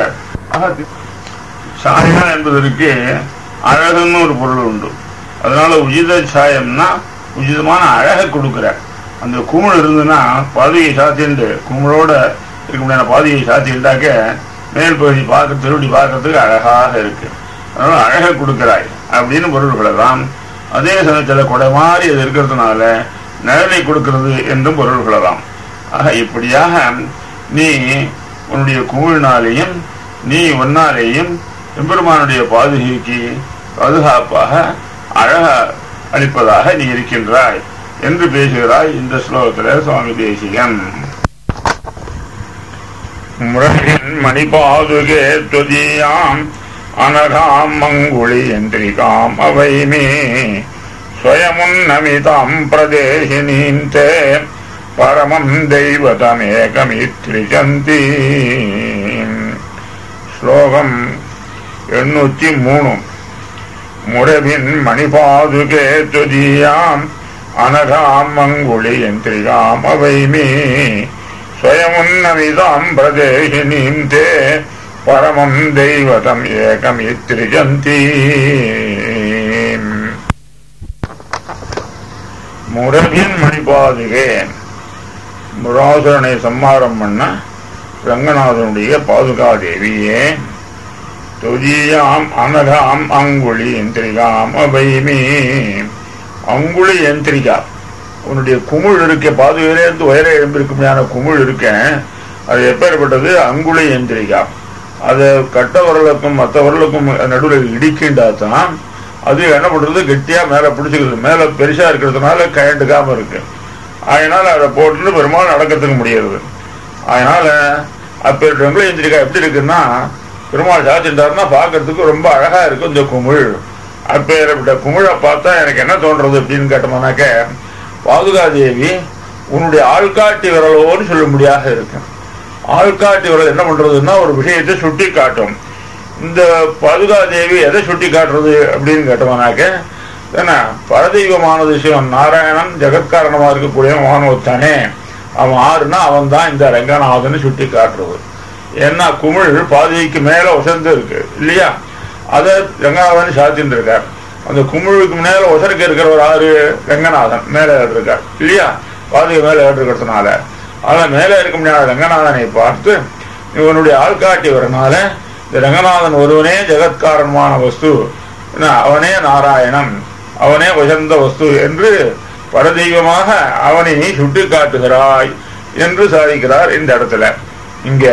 சாயம் என்பதற்கு அழகுன்னு ஒரு பொருள் உண்டு அதனால உஜித சாயம்னா உச்சிதமான அழகை கொடுக்குற அந்த குமிழ் இருந்ததுன்னா பாதையை சாத்திண்டு குமிழோட இருக்க முடியாத பாதையை சாத்திண்டாக்க மேல் பகுதி பார்க்க திருடி பார்க்கறதுக்கு அழகாக இருக்கு அதனால அழகை கொடுக்கிறாய் அப்படின்னு பொருள் கொள்ளலாம் அதே சமயத்தில் கொடை மாதிரி அது இருக்கிறதுனால நிழலை கொடுக்கிறது என்றும் பொருள் கொள்ளலாம் ஆக இப்படியாக நீ உன்னுடைய குமிழ்னாலேயும் நீ ஒன்னாலேயும் எம்பெருமானுடைய பாதுகைக்கு பாதுகாப்பாக அழக அளிப்பதாக நீ இருக்கின்றாய் என்று பேசுகிறாய் இந்த ஸ்லோகத்தில் சுவாமி தேசிகன் முரகின் மணிபாதுகே துதியாம் அனகாம் மங்குளி என்றிகாம் அவை மே ஸ்வயமுன்னமிதாம் பிரதேசினீம் தே பரமம் தெய்வதமேகமித்ரிஜந்தி ஸ்லோகம் எண்ணூத்தி மூணு முரபின் மணிபாதுகே துதியாம் அனகாம் மங்குளி யந்திரிகாம் அவை மே ஸ்வயமுன்னமிதாம் பிரதேசினீம் தே பரமம் தெய்வதம் ஏகமித்ரிஜந்தி முரபின் மணிபாதுகே முராசுரனை சம்மாரம் பண்ண ரங்கநாதனுடைய பாதுகாதேவியே துதியாம் அனகாம் அங்குளி யந்திரிகாம் அபைமே அங்குளி யந்திரிகா உன்னுடைய குமிழ் இருக்க பாதுகையிலேருந்து உயர எழும்பிருக்குமையான குமிழ் இருக்கேன் அது எப்பேற்பட்டது அங்குளி யந்திரிகா அதை கட்டவர்களுக்கும் மற்றவர்களுக்கும் நடுவில் இடிக்கின்றா தான் அது என்ன பண்றது கெட்டியா மேல பிடிச்சிக்கிறது மேல பெருசா இருக்கிறதுனால கயண்டுக்காம இருக்கு அதனால அதை போட்டு பெரும்பாலும் நடக்கிறதுக்கு முடியாது அதனால அப்பேற்பட்ட எந்திரிக்கா எப்படி இருக்குன்னா பெருமாள் சாச்சிட்டாருன்னா பார்க்கறதுக்கு ரொம்ப அழகா இருக்கும் இந்த குமிழ் அப்பேற்பட்ட குமிழை பார்த்தா எனக்கு என்ன தோன்றது அப்படின்னு கேட்டோம்னாக்க பாதுகாதேவி உன்னுடைய ஆள்காட்டி விரலோன்னு சொல்லும்படியாக இருக்கு ஆள்காட்டி விரல் என்ன பண்றதுன்னா ஒரு விஷயத்தை சுட்டி காட்டும் இந்த பாதுகாதேவி எதை சுட்டி காட்டுறது அப்படின்னு கேட்டோம்னாக்க என்ன பரதெய்வமானது சிவன் நாராயணன் ஜெகத்காரணமா இருக்கக்கூடிய மானவத்தானே அவன் ஆறுனா அவன் தான் இந்த ரங்கநாதன் சுட்டி காட்டுறது ஏன்னா குமிழ் பாதைக்கு மேல உசர்ந்து இருக்கு இல்லையா அதை ரங்கநாதன் சாத்தின்னு இருக்கார் அந்த குமிழுக்கு மேல உசருக்கு இருக்கிற ஒரு ஆறு ரங்கநாதன் மேல இருக்கார் இல்லையா பாதைக்கு மேல இருக்கிறதுனால அதான் மேல இருக்க முடியாத ரங்கநாதனை பார்த்து இவனுடைய ஆள்காட்டி வரனால இந்த ரங்கநாதன் ஒருவனே ஜெகத்காரணமான வஸ்து அவனே நாராயணன் அவனே உயர்ந்த வஸ்து என்று பரதெய்வமாக அவனை சுட்டி காட்டுகிறாய் என்று சாதிக்கிறார் இந்த இடத்துல இங்க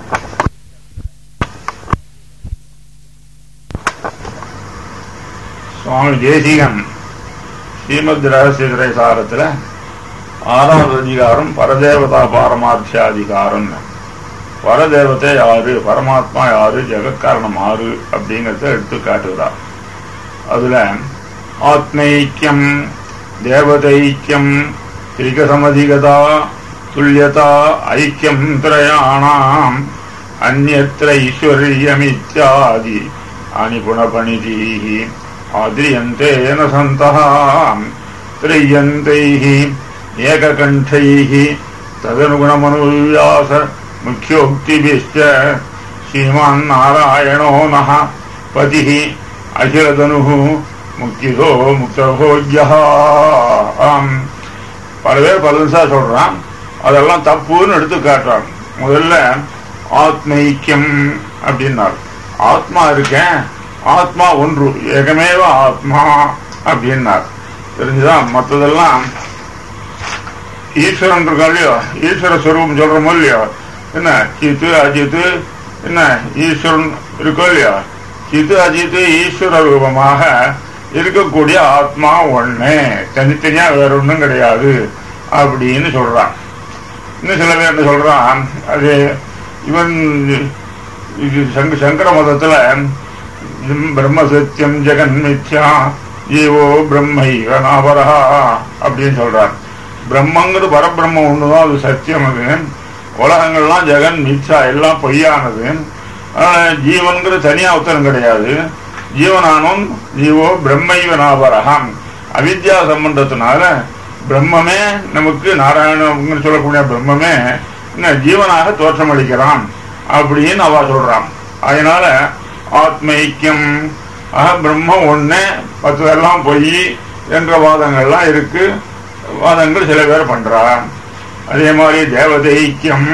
சுவாமி தேசிகன் ஸ்ரீமத் ரகசிய சாரத்துல ஆறாவது அதிகாரம் பரதேவதா பாரமார்த்தியாதிகாரம் பரதேவத்தை யாரு பரமாத்மா யாரு ஜெகத்காரணம் யாரு அப்படிங்கிறத எடுத்து காட்டுகிறார் அதுல ஆத்மைக்கியம் தேவதைக்கியம் திரிகசமதிகதா துல்லியதா ஐக்கியம் திரயாணாம் அந்நத்திர ஈஸ்வரியமித்யாதி அனிபுணபணிதீः ஆதிரியந்தேன சந்தः திரியந்தைः ஏககण्ठैः तदनुगुणमनुव्यास मुख्योक्तिभिश्च श्रीमान् नारायणो नः पतिः अखिलतनुः முக்திதோ முக்தபோஜ்யா பல பேர் பல நிமிஷா சொல்றான் அதெல்லாம் தப்புன்னு எடுத்து காட்டுறான் முதல்ல ஆத்மைக்கியம் அப்படின்னார் ஆத்மா இருக்கேன் ஆத்மா ஒன்று ஏகமேவ ஆத்மா அப்படின்னார் தெரிஞ்சுதான் மற்றதெல்லாம் ஈஸ்வரன் இருக்கா இல்லையோ ஈஸ்வர ஸ்வரூபம் சொல்றோமோ இல்லையோ என்ன சித்து அஜித்து என்ன ஈஸ்வரன் இருக்கோ இல்லையோ சித்து அஜித்து ஈஸ்வர ரூபமாக இருக்கக்கூடிய ஆத்மா ஒண்ணு தனித்தனியா வேற ஒண்ணும் கிடையாது அப்படின்னு சொல்றான் இன்னும் சில பேர் என்ன சொல்றான் அது இவன் இது சங்க சங்கர மதத்துல பிரம்ம சத்தியம் ஜெகன் மித்யா ஜீவோ பிரம்மைவ நாபரஹா அப்படின்னு சொல்றான் பிரம்மங்கிறது பரபிரம்மம் ஒண்ணுதான் அது சத்தியம் அது உலகங்கள்லாம் ஜெகன் மித்யா எல்லாம் பொய்யானது ஜீவன்கிறது தனியா உத்தரம் கிடையாது ஜீவனானும் ஜீவோ பிரம்மைவ நாபரகம் அவித்யா சம்பந்தத்தினால பிரம்மமே நமக்கு நாராயணன் சொல்லக்கூடிய பிரம்மமே என்ன ஜீவனாக தோற்றமளிக்கிறான் அப்படின்னு அவ சொல்றான் அதனால ஆத்ம ஐக்கியம் ஆக பிரம்மம் ஒண்ணு மற்றதெல்லாம் பொய் என்ற வாதங்கள்லாம் இருக்கு வாதங்கள் சில பேர் பண்றா அதே மாதிரி தேவதைக்கியம்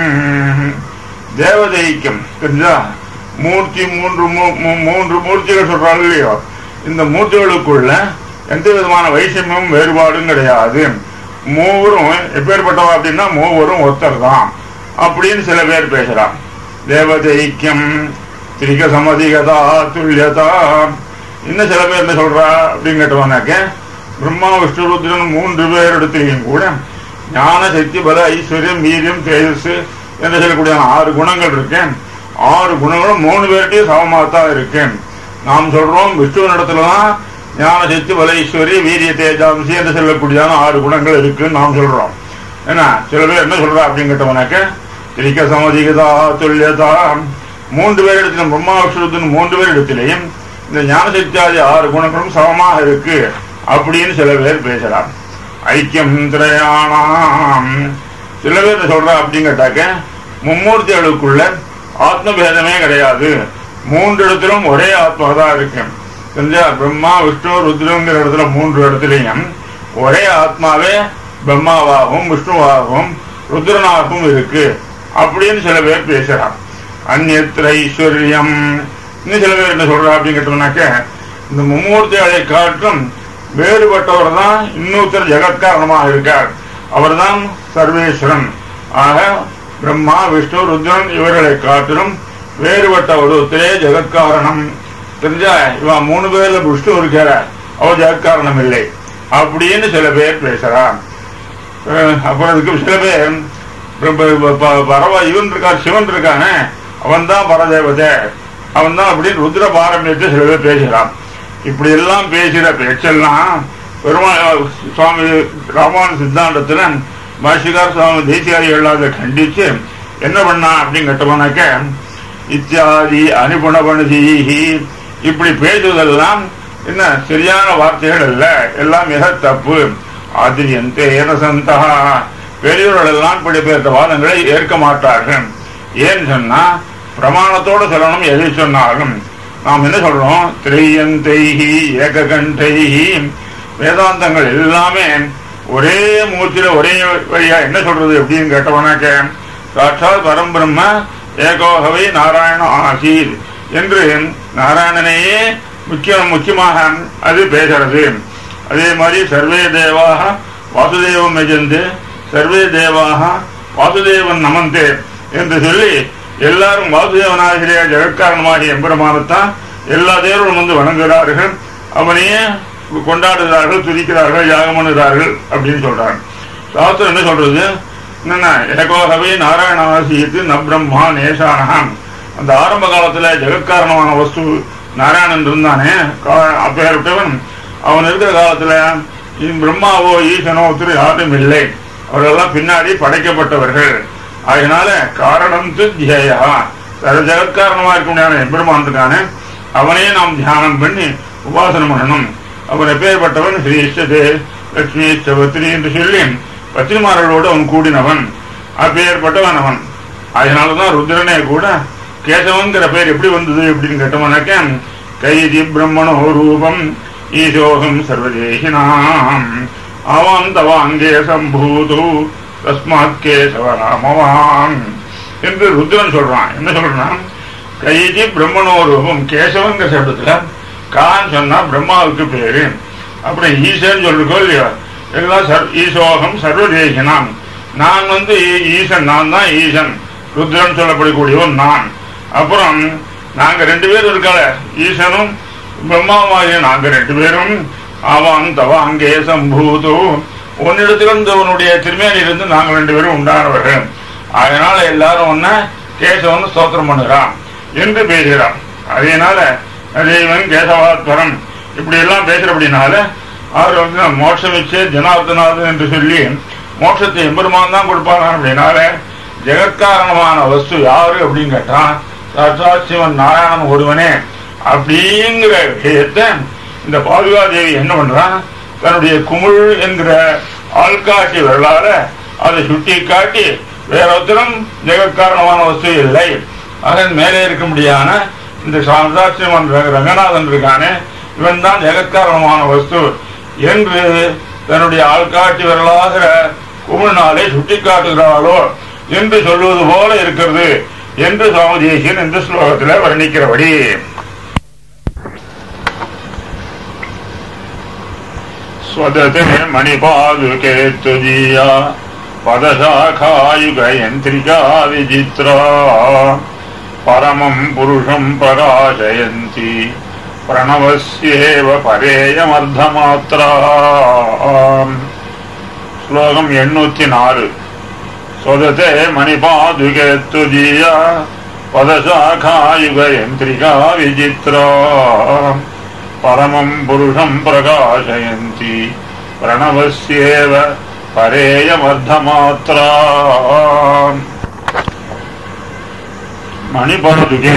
தேவதைக்கியம் தெரிஞ்சா மூர்த்தி மூன்று மூன்று மூர்த்திகள் சொல்றாங்க இல்லையோ இந்த மூர்த்திகளுக்குள்ள எந்த விதமான வைஷமியமும் வேறுபாடும் கிடையாது மூவரும் எப்பேற்பட்டவா அப்படின்னா மூவரும் ஒத்தர் தான் அப்படின்னு சில பேர் பேசுறான் தேவதைக்கியம் திரிக சமதிகதா துல்லியதா இன்னும் சில பேர் என்ன சொல்றா அப்படின்னு கேட்டவனாக்க பிரம்மா விஷ்ணு ருத்ரன் மூன்று பேர் இடத்துலையும் கூட ஞான சக்தி பல ஐஸ்வர்யம் வீரியம் தேஜஸ் என்று சொல்லக்கூடிய ஆறு குணங்கள் இருக்கேன் ஆறு குணங்களும் மூணு பேர்கிட்டையும் சமமாகத்தான் இருக்கு நாம் சொல்றோம் விஷ்ணுவின் இடத்துல தான் ஞான சக்தி பல ஐஸ்வர்ய வீரிய தேஜாம்சி என்று சொல்லக்கூடியதான ஆறு குணங்கள் இருக்குன்னு நாம் சொல்றோம் ஏன்னா சில பேர் என்ன சொல்றா அப்படின்னு கேட்டவனாக்க திரிக்க சமதிகதா துல்லியதா மூன்று பேர் இடத்திலும் பிரம்மா விஷ்ணுத்தின் மூன்று பேர் இடத்திலையும் இந்த ஞானசக்தியாதி ஆறு குணங்களும் சமமாக இருக்கு அப்படின்னு சில பேர் பேசலாம் ஐக்கியம் திரையானாம் சில பேர் சொல்றா அப்படின்னு கேட்டாக்க மும்மூர்த்திகளுக்குள்ள ஆத்ம பேதமே கிடையாது மூன்று இடத்திலும் ஒரே ஆத்மா தான் இருக்கு தெரிஞ்சா பிரம்மா விஷ்ணு ருத்ரங்கிற இடத்துல மூன்று இடத்துலையும் ஒரே ஆத்மாவே பிரம்மாவாகவும் விஷ்ணுவாகவும் ருத்ரனாகவும் இருக்கு அப்படின்னு சில பேர் பேசுறான் அந்நத்திர ஐஸ்வர்யம் இன்னும் சில பேர் என்ன சொல்றா அப்படின்னு கேட்டோம்னாக்க இந்த மும்மூர்த்திகளை காட்டும் வேறுபட்டவர் தான் இன்னொருத்தர் ஜெகத்காரணமாக இருக்கார் அவர்தான் சர்வேஸ்வரன் ஆக பிரம்மா விஷ்ணு ருத்ரன் இவர்களை காட்டிலும் வேறுபட்ட ஒருத்தரே ஜெகத்காரணம் தெரிஞ்சா இவன் மூணு பேர்ல விஷ்ணு இருக்கிற அவர் ஜெகத்காரணம் இல்லை அப்படின்னு சில பேர் பேசுறான் அப்புறம் இதுக்கு சில பேர் பரவ இவன் இருக்கார் சிவன் இருக்கானே அவன் தான் பரதேவதை அவன் தான் அப்படின்னு ருத்ர பாரம்பரியத்தை சில பேர் பேசுகிறான் இப்படி எல்லாம் பேசுகிற பேச்செல்லாம் பெருமாள் சுவாமி ராமானு சித்தாந்தத்துல பாஷிகார் சுவாமி தேசியாரிகள் அதை கண்டிச்சு என்ன பண்ணா அப்படின்னு கேட்டவனாக்க இத்தியாதி அனுகுணபணுதீஹி இப்படி பேசுவதெல்லாம் என்ன சரியான வார்த்தைகள் அல்ல எல்லாம் மிக தப்பு ஆதிரியந்தே ஏனசந்தா பெரியவர்கள் எல்லாம் இப்படி பேர்த்த வாதங்களை ஏற்க மாட்டார்கள் ஏன்னு சொன்னா பிரமாணத்தோட சொல்லணும் எதை சொன்னாலும் நாம் என்ன சொல்றோம் திரையந்தைஹி ஏககண்டைஹி வேதாந்தங்கள் எல்லாமே ஒரே மூர்த்தியில ஒரே வழியா என்ன சொல்றது எப்படின்னு கேட்டவனாக்க சாட்சாத் பரம்பிரம்ம ஏகோகவை நாராயண ஆசீர் என்று நாராயணனையே முக்கியம் முக்கியமாக அது பேசுறது அதே மாதிரி சர்வே தேவாக வாசுதேவம் எஜந்து சர்வே தேவாக வாசுதேவன் நமந்தே என்று சொல்லி எல்லாரும் வாசுதேவனாகிற ஜெகத்காரணமாகிய எம்பெருமானத்தான் எல்லா தேவர்களும் வந்து வணங்குகிறார்கள் அவனையே கொண்டாடுகிறார்கள் துதிக்கிறார்கள் யாகம் பண்ணுகிறார்கள் அப்படின்னு சொல்றாங்க சாஸ்திரம் என்ன சொல்றது என்னன்னா ஏகோகவே நாராயணாசியத்து நப்ரம்மா நேசானகம் அந்த ஆரம்ப காலத்துல ஜெகத்காரணமான வஸ்து நாராயணன் இருந்தானே அப்பேற்பட்டவன் அவன் இருக்கிற காலத்துல பிரம்மாவோ ஈசனோ ஒருத்தர் யாரும் இல்லை அவர்களெல்லாம் பின்னாடி படைக்கப்பட்டவர்கள் அதனால காரணம் தியேயா ஜெகத்காரணமா இருக்க முடியாத எம்பெருமான் இருக்கானே அவனே நாம் தியானம் பண்ணி உபாசனம் பண்ணணும் அவன் எப்பேற்பட்டவன் ஸ்ரீ இஷ்டதே லட்சுமி இஷ்டபத்ரி என்று சொல்லி பத்திரிமார்களோடு அவன் கூடினவன் அப்பேற்பட்டவன் அவன் அதனாலதான் ருத்ரனே கூட கேசவங்கிற பேர் எப்படி வந்தது அப்படின்னு கேட்டவனாக்க கைதி பிரம்மணோ ரூபம் ஈசோகம் சர்வதேகினாம் அவன் தவாங்கே சம்பூது தஸ்மாத் கேசவ ராமவான் என்று ருத்ரன் சொல்றான் என்ன சொல்றான் கைதி பிரம்மணோ ரூபம் கேசவங்கிற சப்தத்துல கான் சொன்னா பிரம்மாவுக்கு பேரு அப்புறம் ஈசன் சொல்றோ இல்லையோ எல்லாம் சர் ஈசோகம் சர்வதேகினாம் நான் வந்து ஈ- ஈசன் நான் தான் ஈசன் ருத்ரன் சொல்லப்படக்கூடியவன் நான் அப்புறம் நாங்க ரெண்டு பேரும் இருக்கால ஈசனும் பிரம்மாவாகிய நாங்க ரெண்டு பேரும் அவன் தவ அங்கே சம்பூது உன்னிடத்திலிருந்து உன்னுடைய திருமேனிலிருந்து நாங்க ரெண்டு பேரும் உண்டானவர்கள் அதனால எல்லாரும் ஒன்ன கேசவன் ஸ்தோத்திரம் பண்ணுகிறான் என்று பேசுகிறான் அதனால தேவன் கேசவாத்வரம் இப்படி எல்லாம் பேசுறபடினால அவர் வந்து மோட்சம் வச்சு ஜனார்த்தநாதன் என்று சொல்லி மோட்சத்தை எம்பெருமான் தான் கொடுப்பாங்க அப்படின்னால ஜெகத்காரணமான வஸ்து யாரு அப்படின்னு கேட்டா சாட்சாத் சிவன் நாராயணன் ஒருவனே அப்படிங்கிற விஷயத்தை இந்த பாதுகாதேவி என்ன பண்றான் தன்னுடைய குமிழ் என்கிற ஆள்காட்டி வரலாற அதை சுட்டி காட்டி வேற ஒருத்தரும் ஜெகத்காரணமான வஸ்து இல்லை அதன் மேலே இருக்க முடியான இந்த சாந்தாட்சியமன் ரங்கநாதன் இருக்கானே இவன் தான் ஜெகத்காரணமான வஸ்து என்று தன்னுடைய ஆள்காட்டி வரலாகிற குமிழ்நாளை சுட்டி காட்டுகிறாளோ என்று சொல்வது போல இருக்கிறது என்று சுவாமி தேசியன் இந்த ஸ்லோகத்தில் வர்ணிக்கிறபடி स्वदते मणिपादुके तुदीया पदशाखायुगयन्त्रिका विचित्रा परमम् पुरुषम् प्रकाशयन्ति प्रणवस्येव परेयमर्धमात्रा श्लोकम् एण्णूति नालु स्वदते मणिपादुके तुदीया पदशाखायुगयन्त्रिका विचित्रा परमम् पुरुषम् प्रकाशयन्ति प्रणवस्येव परेयमर्धमात्रा மணிபாதுகே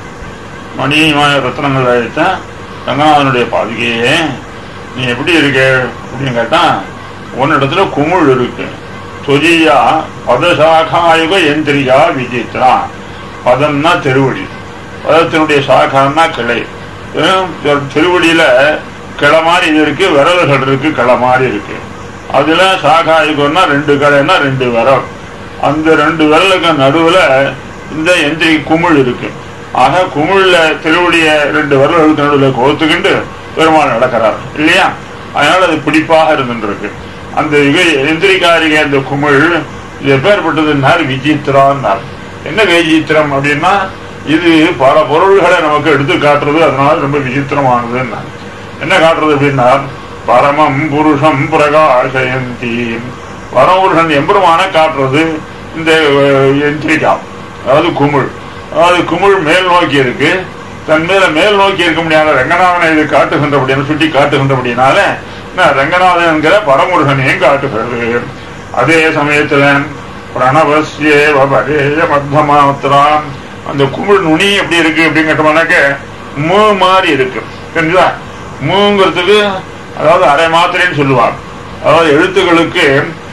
மணிமய ரத்னங்கள் அழைத்த ரங்கநாதனுடைய பாதுகையே நீ எப்படி இருக்க அப்படின்னு கேட்டா உன்னிடத்துல குமுள் இருக்கு தொஜியா பதசாகாயுக எந்திரியா விஜித்ரா பதம்னா திருவடி பதத்தினுடைய சாகான்னா கிளை வெறும் திருவடியில கிளை மாதிரி இது இருக்கு விரல்கள் இருக்கு கிளை மாதிரி இருக்கு அதுல சாகாயுகம்னா ரெண்டு கிளைன்னா ரெண்டு விரல் அந்த ரெண்டு விரலுக்கு நடுவுல இந்த எந்திரி குமிழ் இருக்கு ஆக குமிழ்ல திருவடிய ரெண்டு விரல்களுக்கு நடுவுல கோத்துக்கிண்டு பெருமாள் நடக்கிறார் இல்லையா அதனால அது பிடிப்பாக இருந்துருக்கு அந்த யுக- எந்திரிகாரிக அந்த குமிழ் இது எப்பேற்பட்டதுன்னார் விசித்திரான்னார் என்ன விசித்திரம் அப்படின்னா இது பல பொருள்களை நமக்கு எடுத்து காட்டுறது அதனால ரொம்ப விசித்திரமானதுன்னா என்ன காட்டுறது அப்படின்னா பரமம் புருஷம் பிரகாசயந்தி பரமபுருஷன் எம்பெருமான காட்டுறது இந்த அஹ், எந்திரிகா அதாவது குமிழ் அதாவது குமிழ் மேல் நோக்கி இருக்கு தன் மேல மேல் நோக்கி இருக்க முடியாத ரங்கநாதனை இது காட்டுகின்றபடியான சுட்டி காட்டுகின்றபடினால நான் ரங்கநாதன் என்கிற பரமுருகனையும் காட்டுகிறது அதே சமயத்துல பிரணவசியேவ பரேய மத்தமாத்திராம் அந்த குமிழ் நுனி எப்படி இருக்கு அப்படின்னு கேட்டோம்னாக்க மூ மாதிரி இருக்கு தெரிஞ்சுதா மூங்கிறதுக்கு அதாவது அரை மாத்திரைன்னு சொல்லுவாங்க அதாவது எழுத்துக்களுக்கு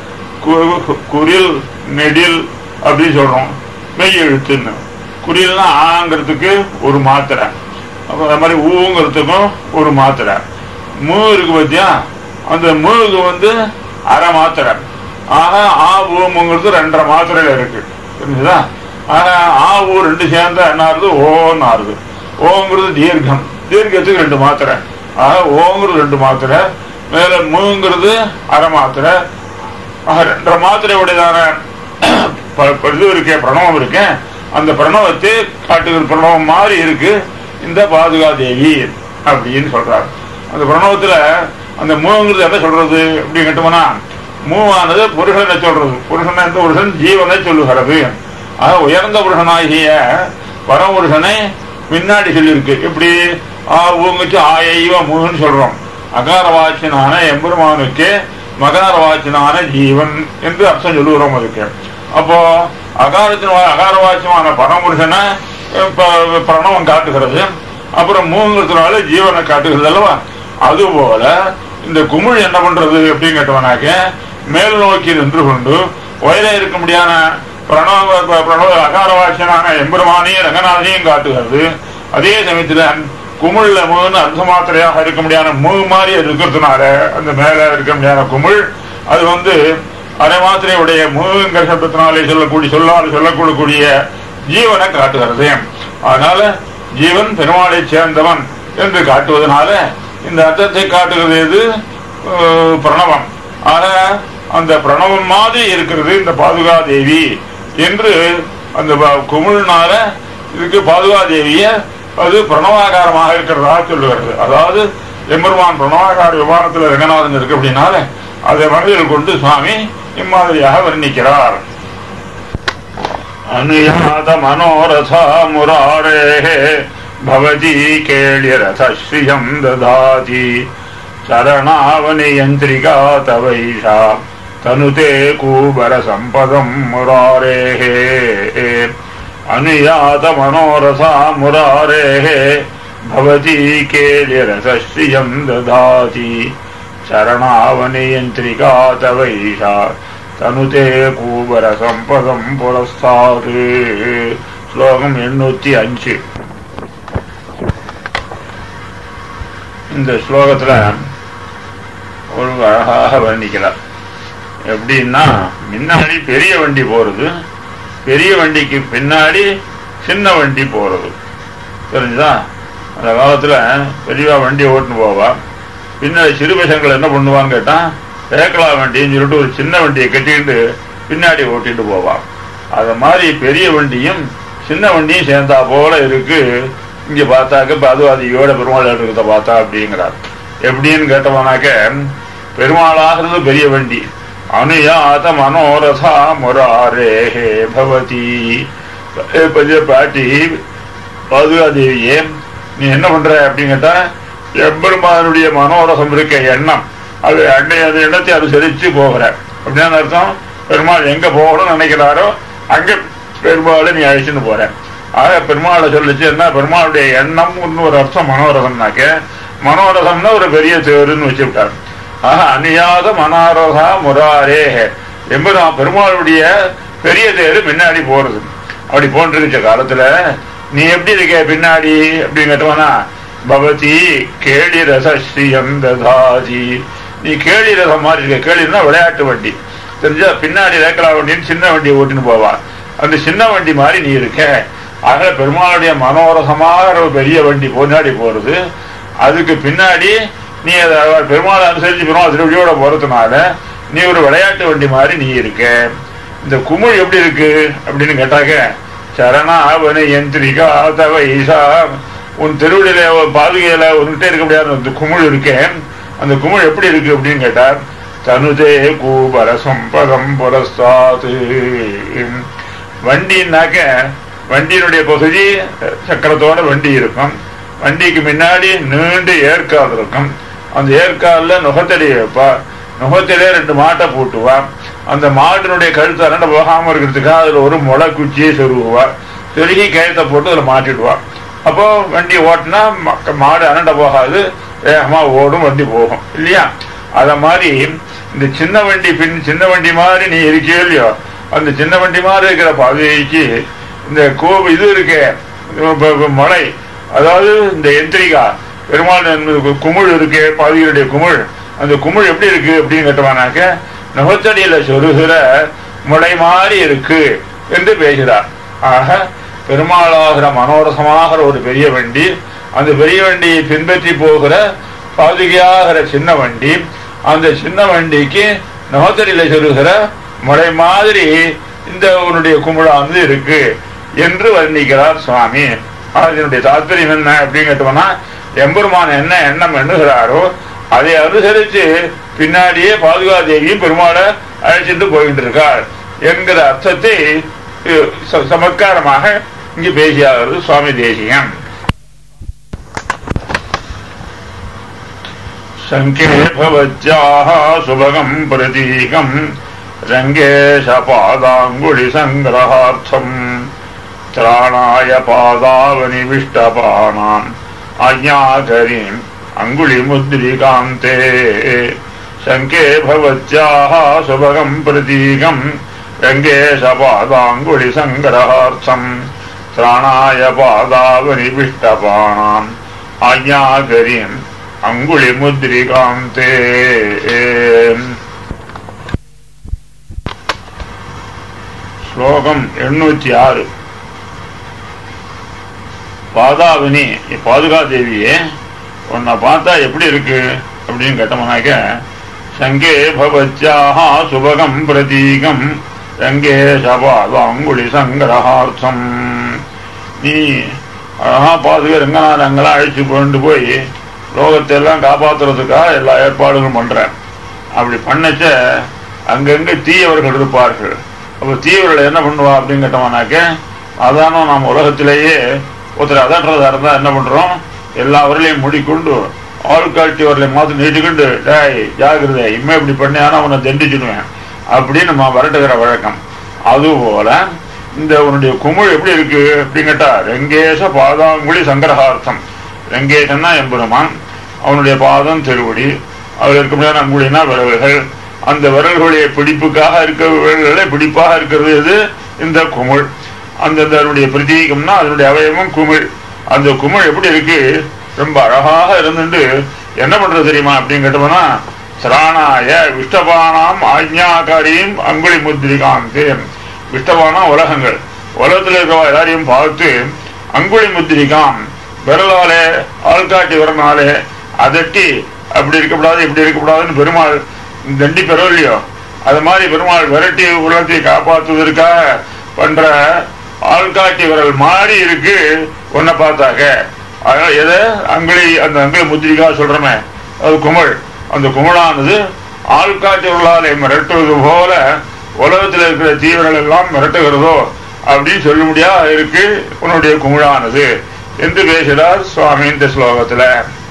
கு- குறில் நெடில் அப்படின்னு சொல்றோம் மெய் எழுத்துன்னு குறில்னா ஆங்கிறதுக்கு ஒரு மாத்திரை அப்ப அது மாதிரி ஊங்கிறதுக்கும் ஒரு மாத்திரை மூ இருக்கு பாத்தியா அந்த மூக்கு வந்து அரை மாத்திரை ஆக ஆ ஊமுங்கிறது ரெண்டரை மாத்திரையில இருக்கு புரிஞ்சுதா ஆக ஆ ஊ ரெண்டு சேர்ந்தா என்ன ஆறுது ஓன்னு ஆறுது ஓங்கிறது தீர்க்கம் தீர்க்கத்துக்கு ரெண்டு மாத்திரை ஆக ஓங்கிறது ரெண்டு மாத்திரை மேல மூங்கிறது அரை மாத்திரை ஆக ரெண்டரை மாத்திரை உடையதான ப- ப- இது இருக்கே பிரணவம் இருக்கேன் அந்த பிரணவத்தை காட்டுகிற பிரணவம் மாதிரி இருக்கு இந்த பாதுகா தேவி அப்படின்னு சொல்றாரு அந்த பிரணவத்துல அந்த மூங்கிறது என்ன சொல்றது அப்படின்னு கேட்டோம்னா மூவானது புருஷனை சொல்றது புருஷன் எந்த புருஷன் ஜீவனை சொல்லுகிறது ஆக உயர்ந்த புருஷனாகிய பரமபுருஷனை பின்னாடி சொல்லியிருக்கு எப்படி ஆ ஊங்குச்சு ஆயைவ மூன்னு சொல்றோம் அகாரவாச்சினான எம்பெருமானுக்கு மகரவாச்சினான ஜீவன் என்று அர்த்தம் சொல்லுகிறோம் அதுக்கு அப்போ அகாரத்தின் அகாரவாச்சியமான பரமபுருஷனை அஹ், ப- பிரணவம் காட்டுகிறது அப்புறம் மூங்குறதுனால ஜீவனை காட்டுகிறது அல்லவா அதுபோல இந்த குமிழ் என்ன பண்றது அப்படின்னு கேட்டவனாக்க மேல் நோக்கி நின்று கொண்டு உயர இருக்க முடியாத பிரணவ பிரணவ அகாரவாட்சனான எம்பெருமானையும் ரங்கநாதனையும் காட்டுகிறது அதே சமயத்துல குமிழ்ல முன்னு அர்த்த மாத்திரையாக இருக்க முடியாத மு மாதிரி அது இருக்கிறதுனால அந்த மேல இருக்க முடியாத குமிழ் அது வந்து அரை மாத்திரையுடைய முங்கிற சப்தத்தினாலே சொல்லக்கூடிய சொல்லால் சொல்லக்கூடிய ஜீவனை காட்டுகிறது அதனால ஜீவன் பெருமாளை சேர்ந்தவன் என்று காட்டுவதனால இந்த அர்த்தத்தை காட்டுகிறது எது அஹ், பிரணவம் ஆனா அந்த பிரணவம் மாதிரி இருக்கிறது இந்த பாதுகா தேவி என்று அந்த ப- குமிழ்னால இதுக்கு பாதுகா தேவிய அது பிரணவாகாரமாக இருக்கிறதா சொல்லுகிறது அதாவது எம்பெருமான் பிரணவாகார விமானத்தில் ரங்கநாதன் இருக்கு அப்படின்னால அதை மனதில் கொண்டு சுவாமி இம்மாதிரியாக வர்ணிக்கிறார் அனுயாத மனோரதா முராரே பவதி கேளிரத ஸ்ரீயம் ததாதி சரணாவனியந்திரிகா தவைஷா தனுதே கூபர சம்பதம் முராரே அனுயாத மனோரசா முராரே பவதி கேளிரத ஸ்ரீயம் ததாதி சரணாவனியந்திரிகா தவைஷா தனுதே கூபர சம்பதம் புரஸ்தாது ஸ்லோகம் எண்ணூத்தி அஞ்சு இந்த ஸ்லோகத்துல ஒரு அழகாக வர்ணிக்கிறார் எப்படின்னா முன்னாடி பெரிய வண்டி போறது பெரிய வண்டிக்கு பின்னாடி சின்ன வண்டி போறது தெரிஞ்சுதா அந்த காலத்துல பெரியவா வண்டி ஓட்டுன்னு போவா பின்னாடி சிறு பசங்கள் என்ன பண்ணுவான்னு கேட்டா தேக்கலா வண்டின்னு சொல்லிட்டு ஒரு சின்ன வண்டியை கட்டிக்கிட்டு பின்னாடி ஓட்டிட்டு போவான் அது மாதிரி பெரிய வண்டியும் சின்ன வண்டியும் சேர்ந்தா போல இருக்கு இங்க பார்த்தாக்க பதுவாதியோட பெருமாள் இருக்கிறத பார்த்தா அப்படிங்கிறார் எப்படின்னு கேட்டவனாக்க பெருமாளாகிறது பெரிய வண்டி அனுயாத மனோரதா முராரே பவதி பஜ பாட்டி பாதுகாதேவியே நீ என்ன பண்ற அப்படின்னு கேட்டா எம்பெருமானுடைய மனோரசம் இருக்க எண்ணம் அது அன்னை அந்த எண்ணத்தை அனுசரிச்சு போகிற அப்படின்னு அர்த்தம் பெருமாள் எங்க போகணும்னு நினைக்கிறாரோ அங்க பெருமாளை நீ அழைச்சிட்டு போற ஆக பெருமாளை சொல்லிச்சு என்ன பெருமாளுடைய எண்ணம் ஒரு அர்த்தம் மனோரசம்னாக்க மனோரசம்னா ஒரு பெரிய தேருன்னு வச்சு விட்டார் ஆக அநியாத மனோரசா முராரே எம்பெருமா பெருமாளுடைய பெரிய தேரு முன்னாடி போறது அப்படி போன்றிருக்க காலத்துல நீ எப்படி இருக்க பின்னாடி அப்படின்னு கேட்டவனா பவதி கேளி ரசஸ்ரீயம் ததாதி நீ கேளி ரசம் மாதிரி இருக்க கேளினா விளையாட்டு வண்டி தெரிஞ்சா பின்னாடி ரேக்கலா வண்டின்னு சின்ன வண்டியை ஓட்டின்னு போவா அந்த சின்ன வண்டி மாதிரி நீ இருக்க ஆக பெருமாளுடைய மனோரசமாக ஒரு பெரிய வண்டி முன்னாடி போறது அதுக்கு பின்னாடி நீ அதை பெருமாளை அனுசரிச்சு பெருமாள் திருவடியோட போறதுனால நீ ஒரு விளையாட்டு வண்டி மாதிரி நீ இருக்க இந்த குமிழ் எப்படி இருக்கு அப்படின்னு கேட்டாக்க சரணாவன யந்திரிகா தவ ஈசா உன் திருவிழில பாதுகையில உன்கிட்ட இருக்க முடியாத அந்த குமிழ் இருக்கேன் அந்த குமிழ் எப்படி இருக்கு அப்படின்னு கேட்டார் தனுதே கூபர சம்பதம் புரஸ்தாது வண்டின்னாக்க வண்டியினுடைய பகுதி சக்கரத்தோட வண்டி இருக்கும் வண்டிக்கு முன்னாடி நீண்டு ஏற்கால் இருக்கும் அந்த ஏற்கால்ல நுகத்தடி வைப்பா நுகத்திலே ரெண்டு மாட்டை பூட்டுவா அந்த மாட்டினுடைய கழுத்து அரண்ட போகாம இருக்கிறதுக்காக அதுல ஒரு முளை குச்சியை சொருகுவா சொருகி கயத்தை போட்டு அதுல மாட்டிடுவா அப்போ வண்டி ஓட்டினா மக்க- மாடு அரண்ட போகாது வேகமா ஓடும் வண்டி போகும் இல்லையா அத மாதிரி இந்த சின்ன வண்டி பின் சின்ன வண்டி மாதிரி நீ இருக்கியோ இல்லையோ அந்த சின்ன வண்டி மாதிரி இருக்கிற பாதைக்கு இந்த கோபு இது இருக்கே ப- ப- மலை அதாவது இந்த எந்திரிகா பெருமாள் என்பது குமிழ் இருக்கே பாதிகளுடைய குமிழ் அந்த குமிழ் எப்படி இருக்கு அப்படின்னு கேட்டவானாக்க நுகத்தடியில சொருகிற முளை மாதிரி இருக்கு என்று பேசுகிறார் ஆக பெருமாளாகிற மனோரசமாகிற ஒரு பெரிய வண்டி அந்த பெரிய வண்டியை பின்பற்றி போகிற பாதுகையாகிற சின்ன வண்டி அந்த சின்ன வண்டிக்கு நுகத்தடியில சொருகிற முளை மாதிரி இந்த உன்னுடைய குமிழானது இருக்கு என்று வர்ணிக்கிறார் சுவாமி ஆனா இதனுடைய தாத்பரியம் என்ன அப்படின்னு கேட்டோம்னா எம்பெருமான் என்ன எண்ணம் எண்ணுகிறாரோ அதை அனுசரிச்சு பின்னாடியே பாதுகாதேவியும் பெருமாளை அழைச்சிட்டு போயிட்டு இருக்கார் என்கிற அர்த்தத்தை அஹ், ச- சமத்காரமாக இங்கு பேசியாகிறது சுவாமி தேசியம் சங்கே பவத்யாः சுபகம் பிரதீகம் ரங்கேஷ பாதாங்குழி சங்கிரகார்த்தம் திராணாய பாதாவனிவிஷ்டபானாம் ஆஜ்ஞாகரீம் அங்குளிமுத்ரிகாந்தே சங்கே பவத்யாः சுபகம் பிரதீகம் ரங்கேஷ பாதாங்குழி சங்கரார்த்தம் திராணாய பாதாவனி விஷ்டபானாம் ஆஜ்ஞாகரியம் அங்குளி முத்ரிகாம் தே ஸ்லோகம் எண்ணூத்தி ஆறு பாதாவினி பாதுகா தேவியே உன்னை பார்த்தா எப்படி இருக்கு அப்படின்னு கேட்டோம்னாக்க சங்கே பவத்யாஹா சுபகம் பிரதீகம் ரங்கே சபாதாங்குழி சங்கரஹார்த்தம் நீ அழகா பாதுக ரங்கநாத அங்கெல்லாம் அழைச்சு கொண்டு போய் லோகத்தை எல்லாம் காப்பாத்துறதுக்காக எல்லா ஏற்பாடுகளும் பண்ற அப்படி பண்ணச்ச அங்கங்க தீயவர்கள் இருப்பார்கள் அப்ப தீயவர்கள் என்ன பண்ணுவா அப்படின்னு கேட்டோம்னாக்க அதான நாம் உலகத்திலேயே ஒருத்தர் அதன்றதா இருந்தா என்ன பண்றோம் எல்லா வரலையும் முடிக்கொண்டு ஆள்காட்டி வரலை மாத்து நீட்டிக்கொண்டு டேய் ஜாகிரதை இனிமே இப்படி பண்ணி ஆனா உன்னை தண்டிச்சிடுவேன் அப்படின்னு நம்ம வரட்டுகிற வழக்கம் அதுபோல இந்த உன்னுடைய குமிழ் எப்படி இருக்கு அப்படின்னு கேட்டா ரெங்கேச பாதாங்குழி சங்கரஹார்த்தம் ரெங்கேசன்னா எம்பெருமான் அவனுடைய பாதம் திருவடி அதில் இருக்க முடியாத அங்குழினா விரல்கள் அந்த விரல்களுடைய பிடிப்புக்காக இருக்க விரல்களை பிடிப்பாக இருக்கிறது எது இந்த குமிழ் அந்த அதனுடைய பிரதீகம்னா அதனுடைய அவயவம் குமிழ் அந்த குமிழ் எப்படி இருக்கு ரொம்ப அழகாக இருந்துட்டு என்ன பண்றது தெரியுமா அப்படின்னு கேட்டோம்னா சிராணாய விஷ்டபானாம் ஆஜ்ஞாகாரியும் அங்குழி முத்திரிகாந்து விஷ்டபானா உலகங்கள் உலகத்தில் இருக்கிற எல்லாரையும் பார்த்து அங்குழி முத்திரிகாம் விரலாலே ஆள்காட்டி வரனாலே அதட்டி அப்படி இருக்கக்கூடாது இப்படி இருக்கக்கூடாதுன்னு பெருமாள் தண்டி பெறவில்லையோ அது மாதிரி பெருமாள் விரட்டி உலகத்தை காப்பாற்றுவதற்காக பண்ற ஆள்காட்டி விரல் மாறி இருக்கு உன்னை பார்த்தாக்க அதனால எதை அங்குளி அந்த அங்குளி முத்திரிகா சொல்றமே அது குமிழ் அந்த குமிழானது ஆள்காட்டி விரலாலை மிரட்டுவது போல உலகத்தில் இருக்கிற தீவிரங்கள் எல்லாம் மிரட்டுகிறதோ அப்படின்னு சொல்ல முடியா இருக்கு உன்னுடைய குமிழானது என்று பேசுகிறார் சுவாமி இந்த ஸ்லோகத்துல